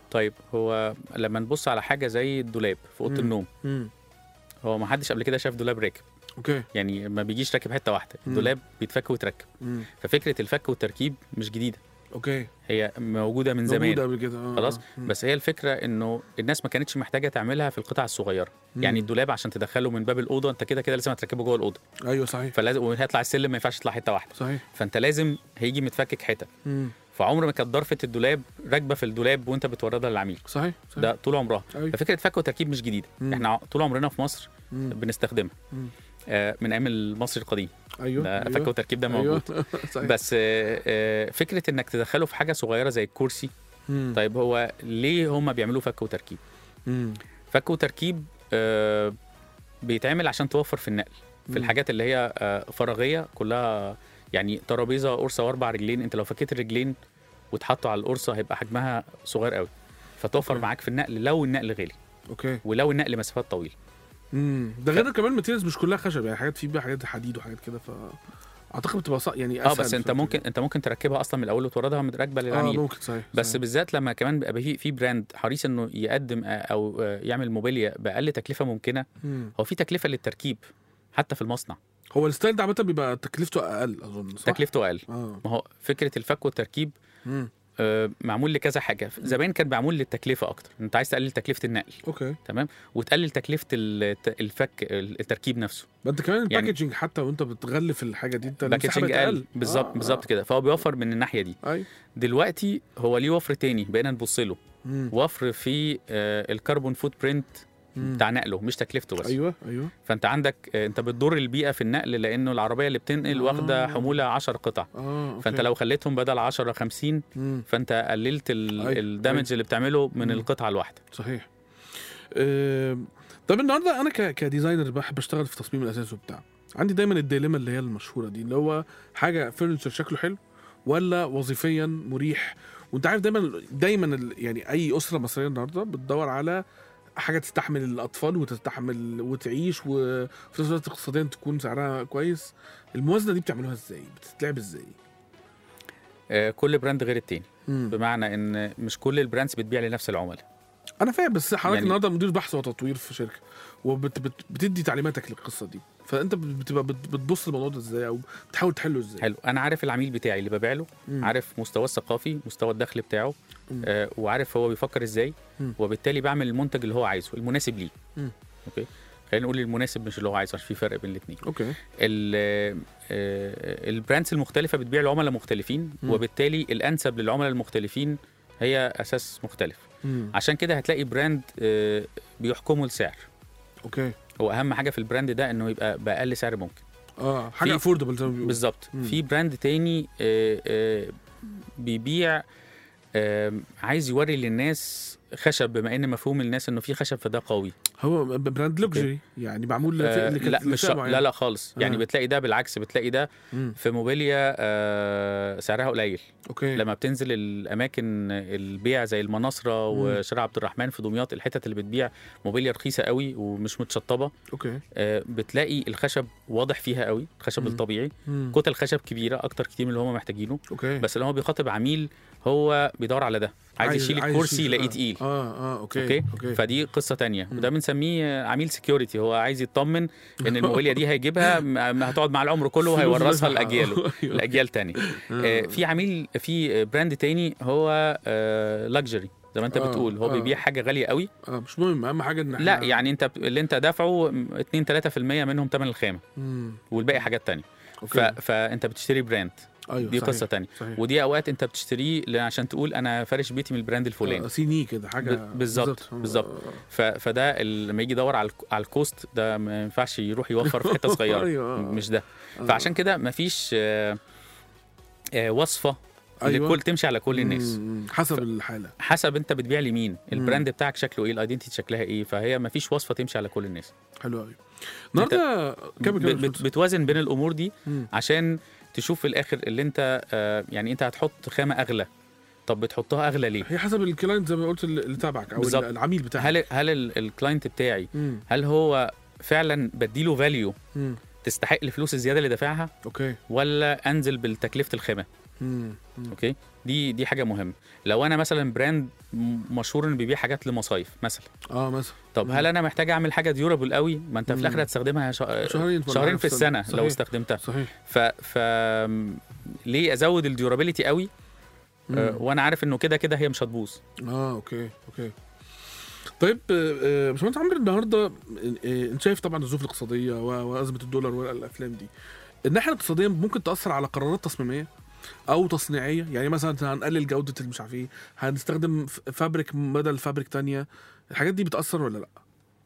طيب هو لما نبص على حاجه زي الدولاب في اوضه مم. النوم مم. هو ما حدش قبل كده شاف دولاب راكب اوكي يعني ما بيجيش راكب حته واحده مم. الدولاب بيتفك ويتركب مم. ففكره الفك والتركيب مش جديده اوكي هي موجوده من زمان موجودة قبل كده آه، خلاص آه. مم. بس هي الفكره انه الناس ما كانتش محتاجه تعملها في القطع الصغيره مم. يعني الدولاب عشان تدخله من باب الاوضه انت كده كده لازم هتركبه جوه الاوضه ايوه صحيح فلازم وهيطلع السلم ما ينفعش يطلع حته واحده صحيح فانت لازم هيجي متفكك حتت مم. فعمر ما كانت ضرفه الدولاب راكبه في الدولاب وانت بتوردها للعميل صحيح صحيح ده طول عمرها أيوة. ففكره فك وتركيب مش جديده مم. احنا ع- طول عمرنا في مصر مم. بنستخدمها مم. آه، من ايام المصري القديم ايوه ده أيوة. فك وتركيب ده موجود ايوه صحيح بس آه، آه، فكره انك تدخله في حاجه صغيره زي الكرسي مم. طيب هو ليه هم بيعملوه فك وتركيب مم. فك وتركيب آه، بيتعمل عشان توفر في النقل مم. في الحاجات اللي هي آه، فراغيه كلها يعني ترابيزه قرصه واربع رجلين انت لو فكيت الرجلين وتحطوا على القرصه هيبقى حجمها صغير قوي فتوفر أوكي. معاك في النقل لو النقل غالي اوكي ولو النقل مسافات طويله مم. ده غير كمان الماتيريالز مش كلها خشب يعني حاجات في بقى حاجات حديد وحاجات كده ف اعتقد بتبقى صع... يعني اه اسهل بس انت في- ممكن انت ممكن تركبها اصلا من الاول وتوردها راكبه اه للعميل ممكن صحيح بس صحيح. بالذات لما كمان بيبقى في في براند حريص انه يقدم آه، او آه، يعمل موبيليا باقل تكلفه ممكنه مم. هو في تكلفه للتركيب حتى في المصنع هو الستايل ده عامه بيبقى تكلفته اقل اظن صح؟ تكلفته اقل اه ما هو فكره الفك والتركيب مم. آه، معمول لكذا حاجه زمان كان معمول للتكلفه اكتر انت عايز تقلل تكلفه النقل اوكي تمام وتقلل تكلفه الت- الفك التركيب نفسه ما انت كمان يعني- الباكجينج حتى وانت بتغلف الحاجه دي انت المساحة باكجينج بقت اقل بالظبط آه، بالظبط آه. كده فهو بيوفر من الناحيه دي اي دلوقتي هو ليه وفر تاني بقينا نبص له مم. وفر في آه، الكربون فوت برنت مم. بتاع نقله مش تكلفته بس ايوه ايوه فانت عندك آه، انت بتضر البيئه في النقل لانه العربيه اللي بتنقل واخده آه. حموله 10 قطع اه أوكي. فانت لو خليتهم بدل 10 50 مم. فانت قللت ال- أيوة، الدمج أيوة. اللي بتعمله من مم. القطعه الواحده صحيح آه، طب النهارده انا ك... كديزاينر بحب اشتغل في تصميم الاساس وبتاع عندي دايما الديليما اللي هي المشهوره دي اللي هو حاجه فرنتشر شكله حلو ولا وظيفيا مريح وانت عارف دايما دايما ال- يعني اي اسره مصريه النهارده بتدور على حاجه تستحمل الاطفال وتستحمل وتعيش وفي نفس الوقت اقتصاديا تكون سعرها كويس الموازنه دي بتعملوها ازاي بتتلعب ازاي آه، كل براند غير التاني مم. بمعنى ان مش كل البراندز بتبيع لنفس العملاء انا فاهم بس حضرتك يعني- النهارده مدير بحث وتطوير في شركه وبتدي تعليماتك للقصه دي فانت بتبقى بت- بتبص للموضوع ده ازاي او بتحاول تحله ازاي حلو انا عارف العميل بتاعي اللي ببيع له مم. عارف مستواه الثقافي مستوى الدخل بتاعه مم. آه وعارف هو بيفكر ازاي مم. وبالتالي بعمل المنتج اللي هو عايزه المناسب ليه مم. اوكي خلينا نقول المناسب مش اللي هو عايزه عشان في فرق بين الاثنين اوكي البراندز المختلفه بتبيع لعملاء مختلفين مم. وبالتالي الانسب للعملاء المختلفين هي اساس مختلف مم. عشان كده هتلاقي براند آه، بيحكمه السعر اوكي هو اهم حاجه في البراند ده انه يبقى باقل سعر ممكن اه حاجه في- افوردبل زي ما بيقولوا بالظبط مم. في براند تاني آه، آه، بيبيع آه، عايز يوري للناس خشب بما ان مفهوم الناس انه في خشب فده قوي هو ب- براند لوكسجري يعني معمول آه لفئة- لا لفئة مش شرط- معينة. لا لا خالص يعني آه. بتلاقي ده بالعكس بتلاقي ده مم. في موبيليا آه سعرها قليل اوكي لما بتنزل الاماكن البيع زي المناصره مم. وشارع عبد الرحمن في دمياط الحتت اللي بتبيع موبيليا رخيصه قوي ومش متشطبه اوكي آه بتلاقي الخشب واضح فيها قوي الخشب مم. الطبيعي مم. كتل خشب كبيره اكتر كتير من اللي هم محتاجينه اوكي بس لما هو بيخاطب عميل هو بيدور على ده عايز يشيل الكرسي يشيل- يلاقيه آه. تقيل اه اه اوكي اوكي, اوكي فدي قصه تانية مم. وده بنسميه عميل سكيورتي هو عايز يطمن ان الموبيليا دي هيجيبها م- هتقعد مع العمر كله فلوس وهيورثها بيدفع. لاجياله أيوة. لاجيال تانية آه، في عميل في براند تاني هو لاكجري زي ما انت آه، بتقول هو آه. بيبيع حاجه غاليه قوي اه مش مهم اهم حاجه ان لا إحنا- يعني انت بت- اللي انت دافعه 2 3% منهم ثمن الخامه مم. والباقي حاجات تانية ف... اوكي فانت بتشتري براند ايوه دي صحيح. قصه تانية صحيح ودي اوقات انت بتشتريه ل- عشان تقول انا فارش بيتي من البراند الفلاني آه، سيني كده حاجه ب- بالظبط، آه، بالظبط. آه. ف... فده ال- لما يجي يدور على الك- على الكوست ده ما ينفعش يروح يوفر في حته صغيره أيوة. مش ده آه. فعشان كده مفيش آه، آه، وصفه أيوة. لكل تمشي على كل الناس مم، مم. حسب الحاله حسب انت بتبيع لمين البراند بتاعك شكله ايه الايدنتي شكلها ايه فهي مفيش وصفه تمشي على كل الناس حلو قوي النهارده كمل ب- كمل بت- بتوازن بين الامور دي مم. عشان تشوف في الاخر اللي انت آه، يعني انت هتحط خامه اغلى طب بتحطها اغلى ليه هي حسب الكلاينت زي ما قلت اللي اللي تابعك او بالظبط. العميل بتاعك هل هل ال- الكلاينت بتاعي مم. هل هو فعلا بديله فاليو مم. تستحق الفلوس الزياده اللي دافعها اوكي ولا انزل بالتكلفه الخامه مم. مم. اوكي دي دي حاجه مهمه لو انا مثلا براند م- مشهور انه بيبيع حاجات لمصايف مثلا اه مثلا طب مم. هل انا محتاج اعمل حاجه ديورابل قوي ما انت في مم. الاخر هتستخدمها شا... شهرين شهرين في السنه صحيح. لو استخدمتها صحيح ف ف ليه ازود الديورابيلتي قوي آه، مم. وانا عارف انه كده كده هي مش هتبوظ اه اوكي اوكي طيب آه، آه، باشمهندس عمرو النهارده آه، آه، انت شايف طبعا الظروف الاقتصاديه و- وازمه الدولار والافلام دي الناحيه الاقتصاديه ممكن تاثر على قرارات تصميميه او تصنيعيه يعني مثلا هنقلل جوده المش عارف ايه هنستخدم ف- فابريك بدل فابريك تانية الحاجات دي بتاثر ولا لا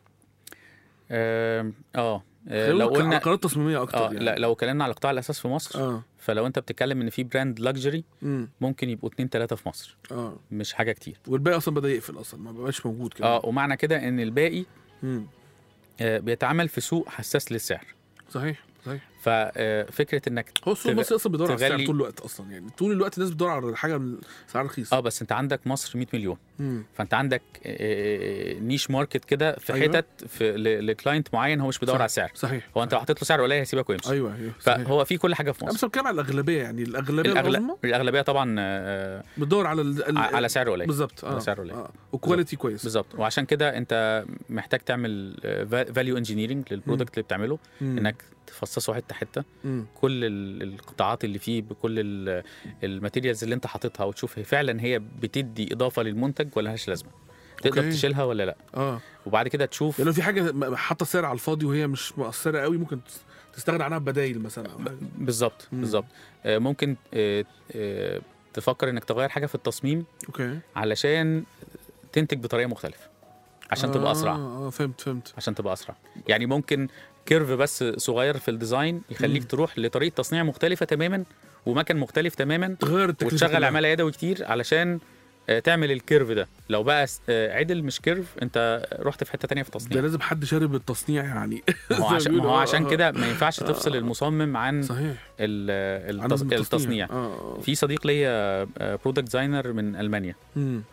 اه اه آه، خلينا لو نتكلم على قلنا قرارات تصميميه اكتر اه يعني. لا لو اتكلمنا على قطاع الاساس في مصر اه فلو انت بتتكلم ان في براند لاكجري امم ممكن يبقوا اتنين تلاته في مصر اه مش حاجه كتير والباقي اصلا بدا يقفل اصلا ما بقاش موجود كده اه ومعنى كده ان الباقي امم آه، بيتعامل في سوق حساس للسعر صحيح صحيح ففكره انك هو السوق تغ- المصري اصلا بيدور على السعر تغلي- طول الوقت اصلا يعني طول الوقت الناس بتدور على حاجه من سعر رخيص اه بس انت عندك مصر 100 مليون امم فانت عندك آه، نيش ماركت كده في أيوة. حتت في ل- لكلاينت معين هو مش بيدور صح. على السعر صحيح هو انت لو حطيت له سعر قليل هيسيبك ويمشي ايوه ايوه صحيح. فهو في كل حاجه في انا مصر بس بتكلم على الاغلبيه يعني الاغلبيه العظمى الأغل... الاغلبيه طبعا آه، بتدور على ال... ال... على سعر قليل بالظبط على اه سعر قليل. اه وكواليتي كويس بالظبط وعشان كده انت محتاج تعمل فاليو انجينيرنج للبرودكت اللي بتعمله مم. انك تفصصه حته حته مم. كل ال- القطاعات اللي فيه بكل ال- الماتيريالز اللي انت حاططها وتشوف هي فعلا هي بتدي اضافه للمنتج ولا ملهاش لازمه تقدر أوكي. تشيلها ولا لا اه وبعد كده تشوف يعني لو في حاجه م- حاطه سعر على الفاضي وهي مش مؤثره قوي ممكن تس- تستغنى عنها ببدايل مثلا او حاجه بالظبط مم. بالظبط آه، ممكن آه، آه، تفكر انك تغير حاجه في التصميم اوكي علشان تنتج بطريقه مختلفه عشان تبقى اسرع اه اه فهمت فهمت عشان تبقى اسرع يعني ممكن كيرف بس صغير في الديزاين يخليك مم. تروح لطريقه تصنيع مختلفه تماما ومكن مختلف تماما تغير التكلفه وتشغل كلها. عماله يدوي كتير علشان آه، تعمل الكيرف ده لو بقى س- آه، عدل مش كيرف انت رحت في حته تانية في ده التصنيع لازم حد شارب التصنيع يعني ما هو زي عشان ما هو بيقولوا. عشان آه، كده ما ينفعش آه. تفصل المصمم عن صحيح ال- عن التص- لازم التصنيع اه آه. في صديق ليا برودكت ديزاينر من المانيا مم.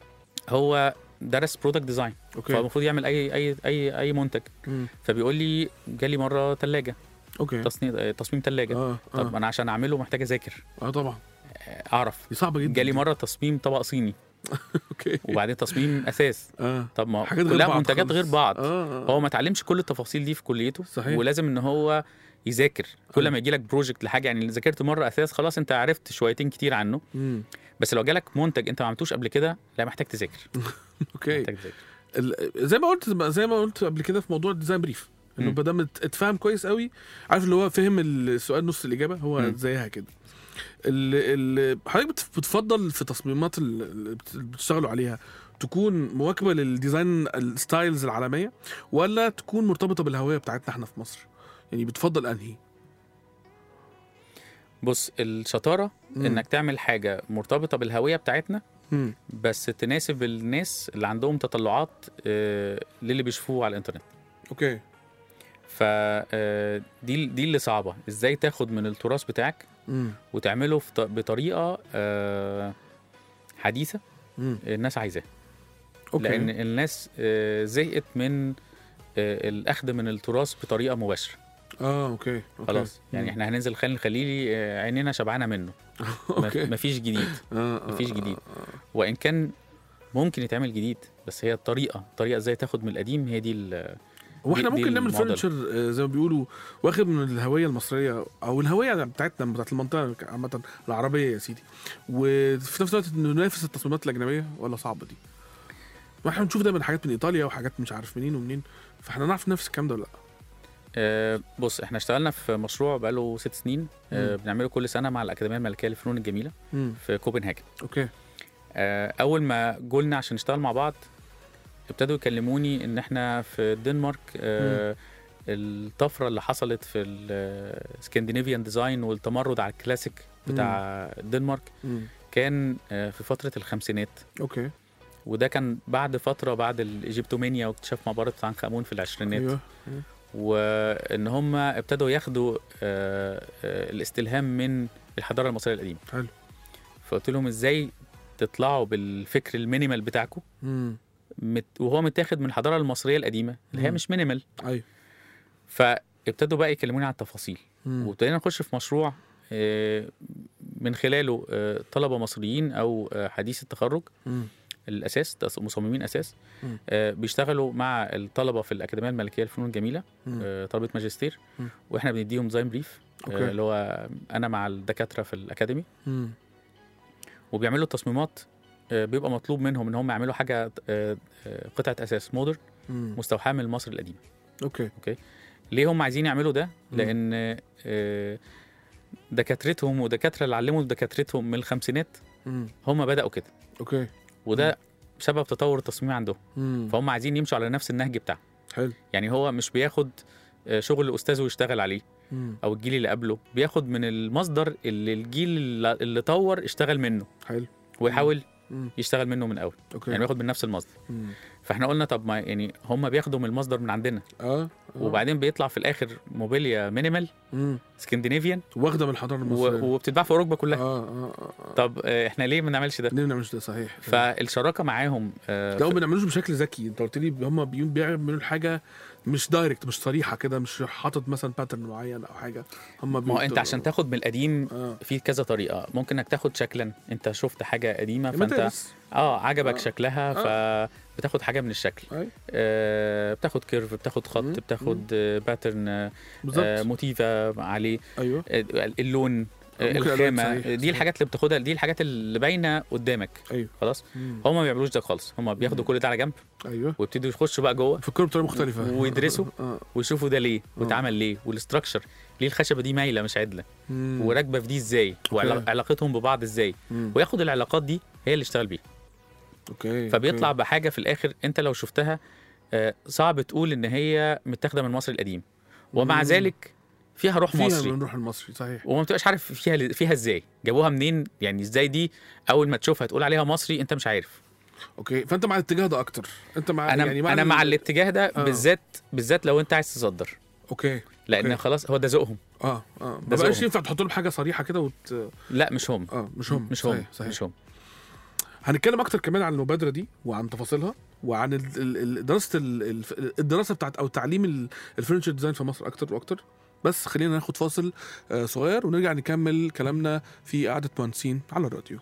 هو درس برودكت ديزاين اوكي فالمفروض يعمل اي اي اي اي منتج مم. فبيقول لي جالي مره ثلاجه اوكي تصنيع تصميم ثلاجه اه طب اه انا عشان اعمله محتاج اذاكر اه طبعا آه، اعرف دي صعبه جدا جالي دي. مره تصميم طبق صيني اوكي وبعدين تصميم اساس اه طب ما حاجات غير كلها بعض منتجات خالص. غير بعض اه هو اه ما اتعلمش كل التفاصيل دي في كليته صحيح. ولازم ان هو يذاكر كل آه. ما يجي لك بروجكت لحاجه يعني اللي ذاكرت مره اساس خلاص انت عرفت شويتين كتير عنه مم. بس لو جالك منتج انت ما عملتوش قبل كده لا محتاج تذاكر اوكي محتاج تذاكر ال- زي ما قلت زي ما قلت قبل كده في موضوع الديزاين بريف انه مم. ما دام ات- اتفهم كويس قوي عارف اللي هو فهم السؤال نص الاجابه هو مم. زيها كده ال- ال- حضرتك بت- بتفضل في تصميمات ال- اللي بت- اللي بتشتغلوا عليها تكون مواكبه للديزاين الستايلز العالميه ولا تكون مرتبطه بالهويه بتاعتنا احنا في مصر يعني بتفضل انهي بص الشطاره مم. انك تعمل حاجه مرتبطه بالهويه بتاعتنا مم. بس تناسب الناس اللي عندهم تطلعات آه، للي بيشوفوه على الانترنت اوكي ف آه، دي دي اللي صعبه ازاي تاخد من التراث بتاعك مم. وتعمله في ط- بطريقه آه، حديثه مم. الناس عايزاها اوكي لان الناس آه، زهقت من آه، الاخذ من التراث بطريقه مباشره اه اوكي أوكي. خلاص يعني مم. احنا هننزل خان الخليلي آه، عينينا شبعانه منه اوكي ما فيش جديد آه، آه، مفيش آه، جديد. آه. وان كان ممكن يتعمل جديد بس هي الطريقه الطريقه ازاي تاخد من القديم هي دي ال- هو احنا دي- دي ممكن نعمل المعضلة. فرنتشر آه، زي ما بيقولوا واخد من الهويه المصريه او الهويه بتاعتنا بتاعت المنطقه عامه العربيه يا سيدي وفي نفس الوقت ننافس التصميمات الاجنبيه ولا صعبه دي؟ واحنا بنشوف دايما حاجات من ايطاليا وحاجات مش عارف منين ومنين فاحنا نعرف نفس الكلام ده ولا لا؟ آه، بص احنا اشتغلنا في مشروع بقاله ست سنين آه، مم. بنعمله كل سنه مع الاكاديميه الملكيه للفنون الجميله مم. في كوبنهاجن اوكي آه، اول ما جولنا عشان نشتغل مع بعض ابتدوا يكلموني ان احنا في الدنمارك آه، الطفره اللي حصلت في السكندنافيان ديزاين والتمرد على الكلاسيك بتاع الدنمارك مم. كان آه، في فتره الخمسينات اوكي وده كان بعد فتره بعد الايجيبتومانيا واكتشاف مقبره توت عنخ امون في العشرينات ايوه وان هم ابتدوا ياخدوا آه، آه، الاستلهام من الحضاره المصريه القديمه حلو. فقلت لهم ازاي تطلعوا بالفكر المينيمال بتاعكم مم. مت وهو متاخد من الحضاره المصريه القديمه اللي هي مم. مش مينيمال ايوه فابتدوا بقى يكلموني عن التفاصيل مم. وابتدينا نخش في مشروع آه، من خلاله آه، طلبه مصريين او آه، حديث التخرج مم. الاساس تص- مصممين اساس مم. آه، بيشتغلوا مع الطلبه في الاكاديميه الملكيه للفنون الجميله مم. آه، طلبه ماجستير مم. واحنا بنديهم ديزاين بريف آه، أوكي. اللي هو انا مع الدكاتره في الاكاديمي مم. وبيعملوا التصميمات آه، بيبقى مطلوب منهم ان هم يعملوا حاجه آه، آه، قطعه اساس مودرن مم. مستوحاه من مصر القديمه اوكي ليه هم عايزين يعملوا ده مم. لان آه، دكاترتهم ودكاتره اللي علموا دكاترتهم من الخمسينات مم. هم بداوا كده اوكي وده سبب تطور التصميم عندهم مم. فهم عايزين يمشوا على نفس النهج بتاعهم حلو يعني هو مش بياخد آه، شغل استاذه يشتغل عليه مم. او الجيل اللي قبله بياخد من المصدر اللي الجيل اللي اللي طور اشتغل منه حلو ويحاول مم. يشتغل منه من اول اوكي يعني بياخد من نفس المصدر مم. فاحنا قلنا طب ما يعني هم بياخدوا من المصدر من عندنا اه آه. وبعدين بيطلع في الاخر موبيليا مينيمال مم. سكندنافيان واخده من الحضاره و- المصريه وبتتباع في اوروبا كلها اه اه اه آه. طب آه، احنا ليه ما نعملش ده ليه ما نعملش ده صحيح فالشراكه معاهم آه، لا ما بنعملوش بشكل ذكي انت قلت لي هم بي- بيعملوا الحاجه مش دايركت مش صريحه كده مش حاطط مثلا باترن معين او حاجه هم ما هو انت عشان تاخد من القديم اه في كذا طريقه ممكن انك تاخد شكلا انت شفت حاجه قديمه فانت مدارس. اه عجبك آه. شكلها فبتاخد حاجه من الشكل أي. آه بتاخد كيرف بتاخد خط مم. بتاخد آه باترن آه بالظبط موتيفا عليه ايوه آه اللون آه ممكن ألوان، الخامه صحيح، دي صحيح. الحاجات اللي بتاخدها دي الحاجات اللي باينه قدامك ايوه خلاص مم. هم ما بيعملوش ده خالص هم بياخدوا كل ده على جنب ايوه ويبتدوا يخشوا بقى جوه فكروا بطريقه مختلفه ويدرسوا. اه ويشوفوا ده ليه آه. واتعمل ليه والاستراكشر ليه الخشبه دي مايله مش عدله مم. وراكبه في دي ازاي وعلاقتهم ببعض ازاي مم. وياخد العلاقات دي هي اللي اشتغل بيها اوكي فبيطلع أوكي. بحاجه في الاخر انت لو شفتها آه، صعب تقول ان هي متاخده من مصر القديم ومع مم. ذلك فيها روح فيها مصري من روح المصري صحيح وما بتبقاش عارف فيها فيها ازاي جابوها منين يعني ازاي دي اول ما تشوفها تقول عليها مصري انت مش عارف اوكي فانت مع الاتجاه ده اكتر انت مع انا يعني مع انا ال- مع الاتجاه ده آه. بالذات بالذات لو انت عايز تصدر اوكي لان أوكي. خلاص هو ده ذوقهم اه اه ما ده بقاش ذوقهم. ينفع تحط لهم حاجه صريحه كده وت... لا مش هم اه مش هم مش هم صحيح. صحيح. مش هم هنتكلم اكتر كمان عن المبادره دي وعن تفاصيلها وعن ال- ال- ال- دراسه ال- ال- الدراسه بتاعت او تعليم ال- الفرنتشر ديزاين في مصر اكتر واكتر بس خلينا ناخد فاصل آه، صغير ونرجع نكمل كلامنا في قعده مهندسين على الراديو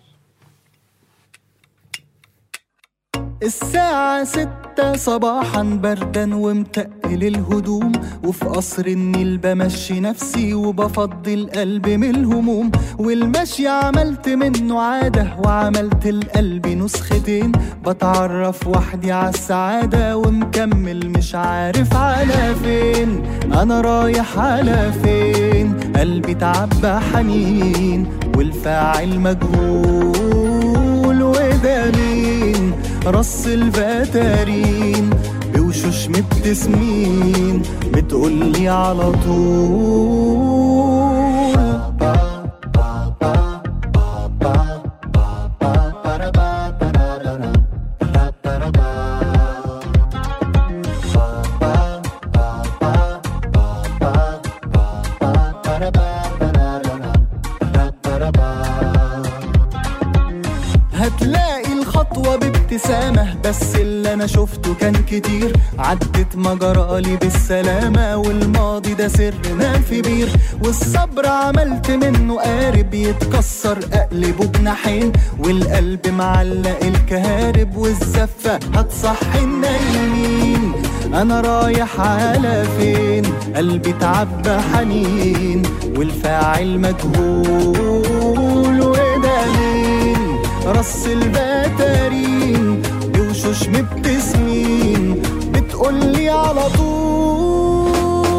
الساعة ستة صباحا بردا ومتقل الهدوم وفي قصر النيل بمشي نفسي وبفضي القلب من الهموم والمشي عملت منه عادة وعملت القلب نسختين بتعرف وحدي على السعادة ومكمل مش عارف على فين أنا رايح على فين قلبي تعبى حنين والفاعل مجهول وده مين رص الفتارين بوشوش مبتسمين بتقولي على طول هتلاقي الخطوة بابتسامة بس اللي أنا شفته كان كتير عدت مجرالي بالسلامة والماضي ده سر نام في بير والصبر عملت منه قارب يتكسر أقلبه بناحين والقلب معلق الكهارب والزفة هتصحي النايمين أنا رايح على فين قلبي تعبى حنين والفاعل مجهول وده مين رص البتارين بوشوش مبتسمين بتقولي على طول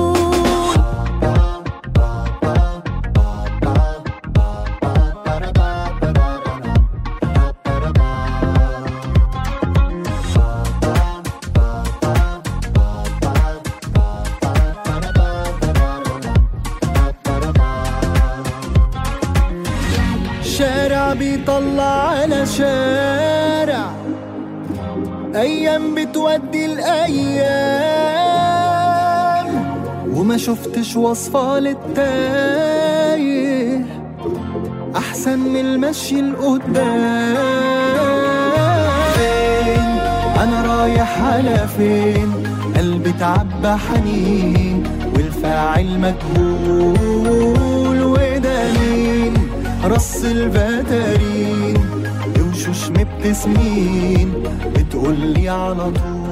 شارع بيطلع على شارع ايام بتودي الايام وما شفتش وصفة للتايه احسن من المشي لقدام فين انا رايح على فين قلبي تعبى حنين والفاعل مجهول وده مين رص الفاترين وشوش مبتسمين بتقولي على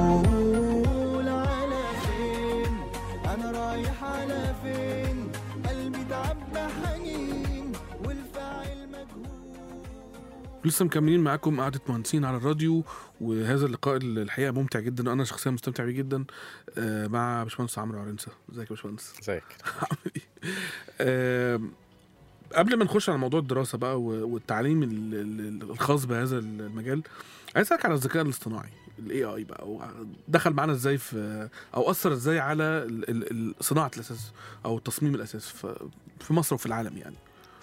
طول على فين انا رايح على فين قلبي تعبى حنين والفاعل مجهول لسه مكملين معاكم قعدة مهندسين على الراديو وهذا اللقاء الحقيقة ممتع جدا أنا شخصيا مستمتع بيه جدا آه، مع باشمهندس عمرو عرنسة ازيك يا باشمهندس ازيك عامل ايه؟ آه، قبل ما نخش على موضوع الدراسة بقى و- والتعليم ال- ال- الخاص بهذا المجال عايز اسالك على الذكاء الاصطناعي الاي اي بقى و- دخل معانا ازاي في او اثر ازاي على ال- ال- ال- صناعه الاساس او تصميم الاساس في في مصر وفي العالم يعني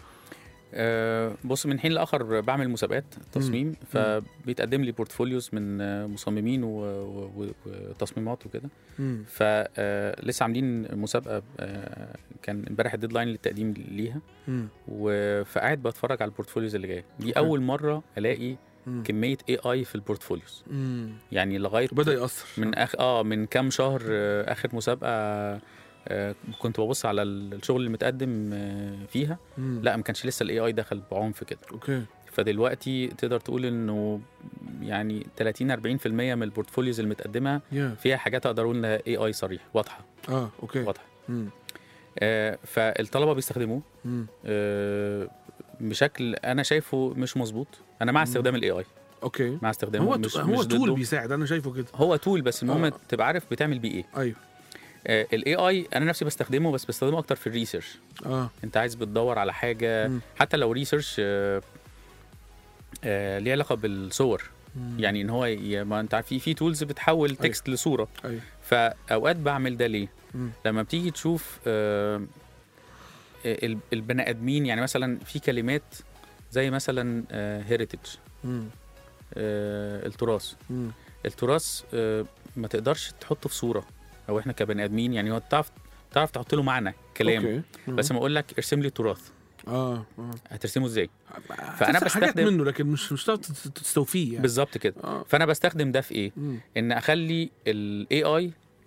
أه بص من حين لاخر بعمل مسابقات تصميم فبيتقدم لي بورتفوليوز من آه، مصممين و- و- و- وتصميمات وكده مم. فلسه عاملين مسابقه آه، كان امبارح الديدلاين للتقديم ليها مم. و- فقاعد بتفرج على البورتفوليوز اللي جايه دي أوكي. اول مره الاقي مم. كميه اي اي في البورتفوليوز مم. يعني لغايه وبدا ياثر من أخ... اه من كام شهر آه، اخر مسابقه آه، كنت ببص على الشغل اللي متقدم آه، فيها مم. لا ما كانش لسه الاي اي دخل بعنف كده اوكي فدلوقتي تقدر تقول انه يعني 30 40% من البورتفوليوز المتقدمه يا فيها حاجات اقدر اقول انها اي اي صريح واضحه اه اوكي واضحه مم. آه فالطلبه بيستخدموه مم. آه بشكل انا شايفه مش مظبوط انا مع مم. استخدام الاي اي اوكي مع استخدامه هو مش هو مش تول ضده. بيساعد انا شايفه كده هو تول بس المهم آه. تبقى عارف بتعمل بيه ايه ايوه الاي اي انا نفسي بستخدمه بس بستخدمه اكتر في الريسيرش اه انت عايز بتدور على حاجه مم. حتى لو ريسيرش آه آه ليه علاقه بالصور مم. يعني ان هو ي... ما انت عارف في في تولز بتحول تكست لصوره ايوه فاوقات بعمل ده ليه مم. لما بتيجي تشوف آه ال- البني ادمين يعني مثلا في كلمات زي مثلا هيريتج مم. التراث مم. التراث آه ما تقدرش تحطه في صوره او احنا كبني ادمين يعني هو تعرف تعرف تحط له معنى كلام اوكي مم. بس ما اقول لك ارسم لي التراث اه اه هترسمه ازاي فانا فأنا حاجات بستخدم- منه لكن مش مش هتعرف تست- تستوفيه يعني بالظبط كده اه فانا بستخدم ده في ايه مم. ان اخلي الاي اي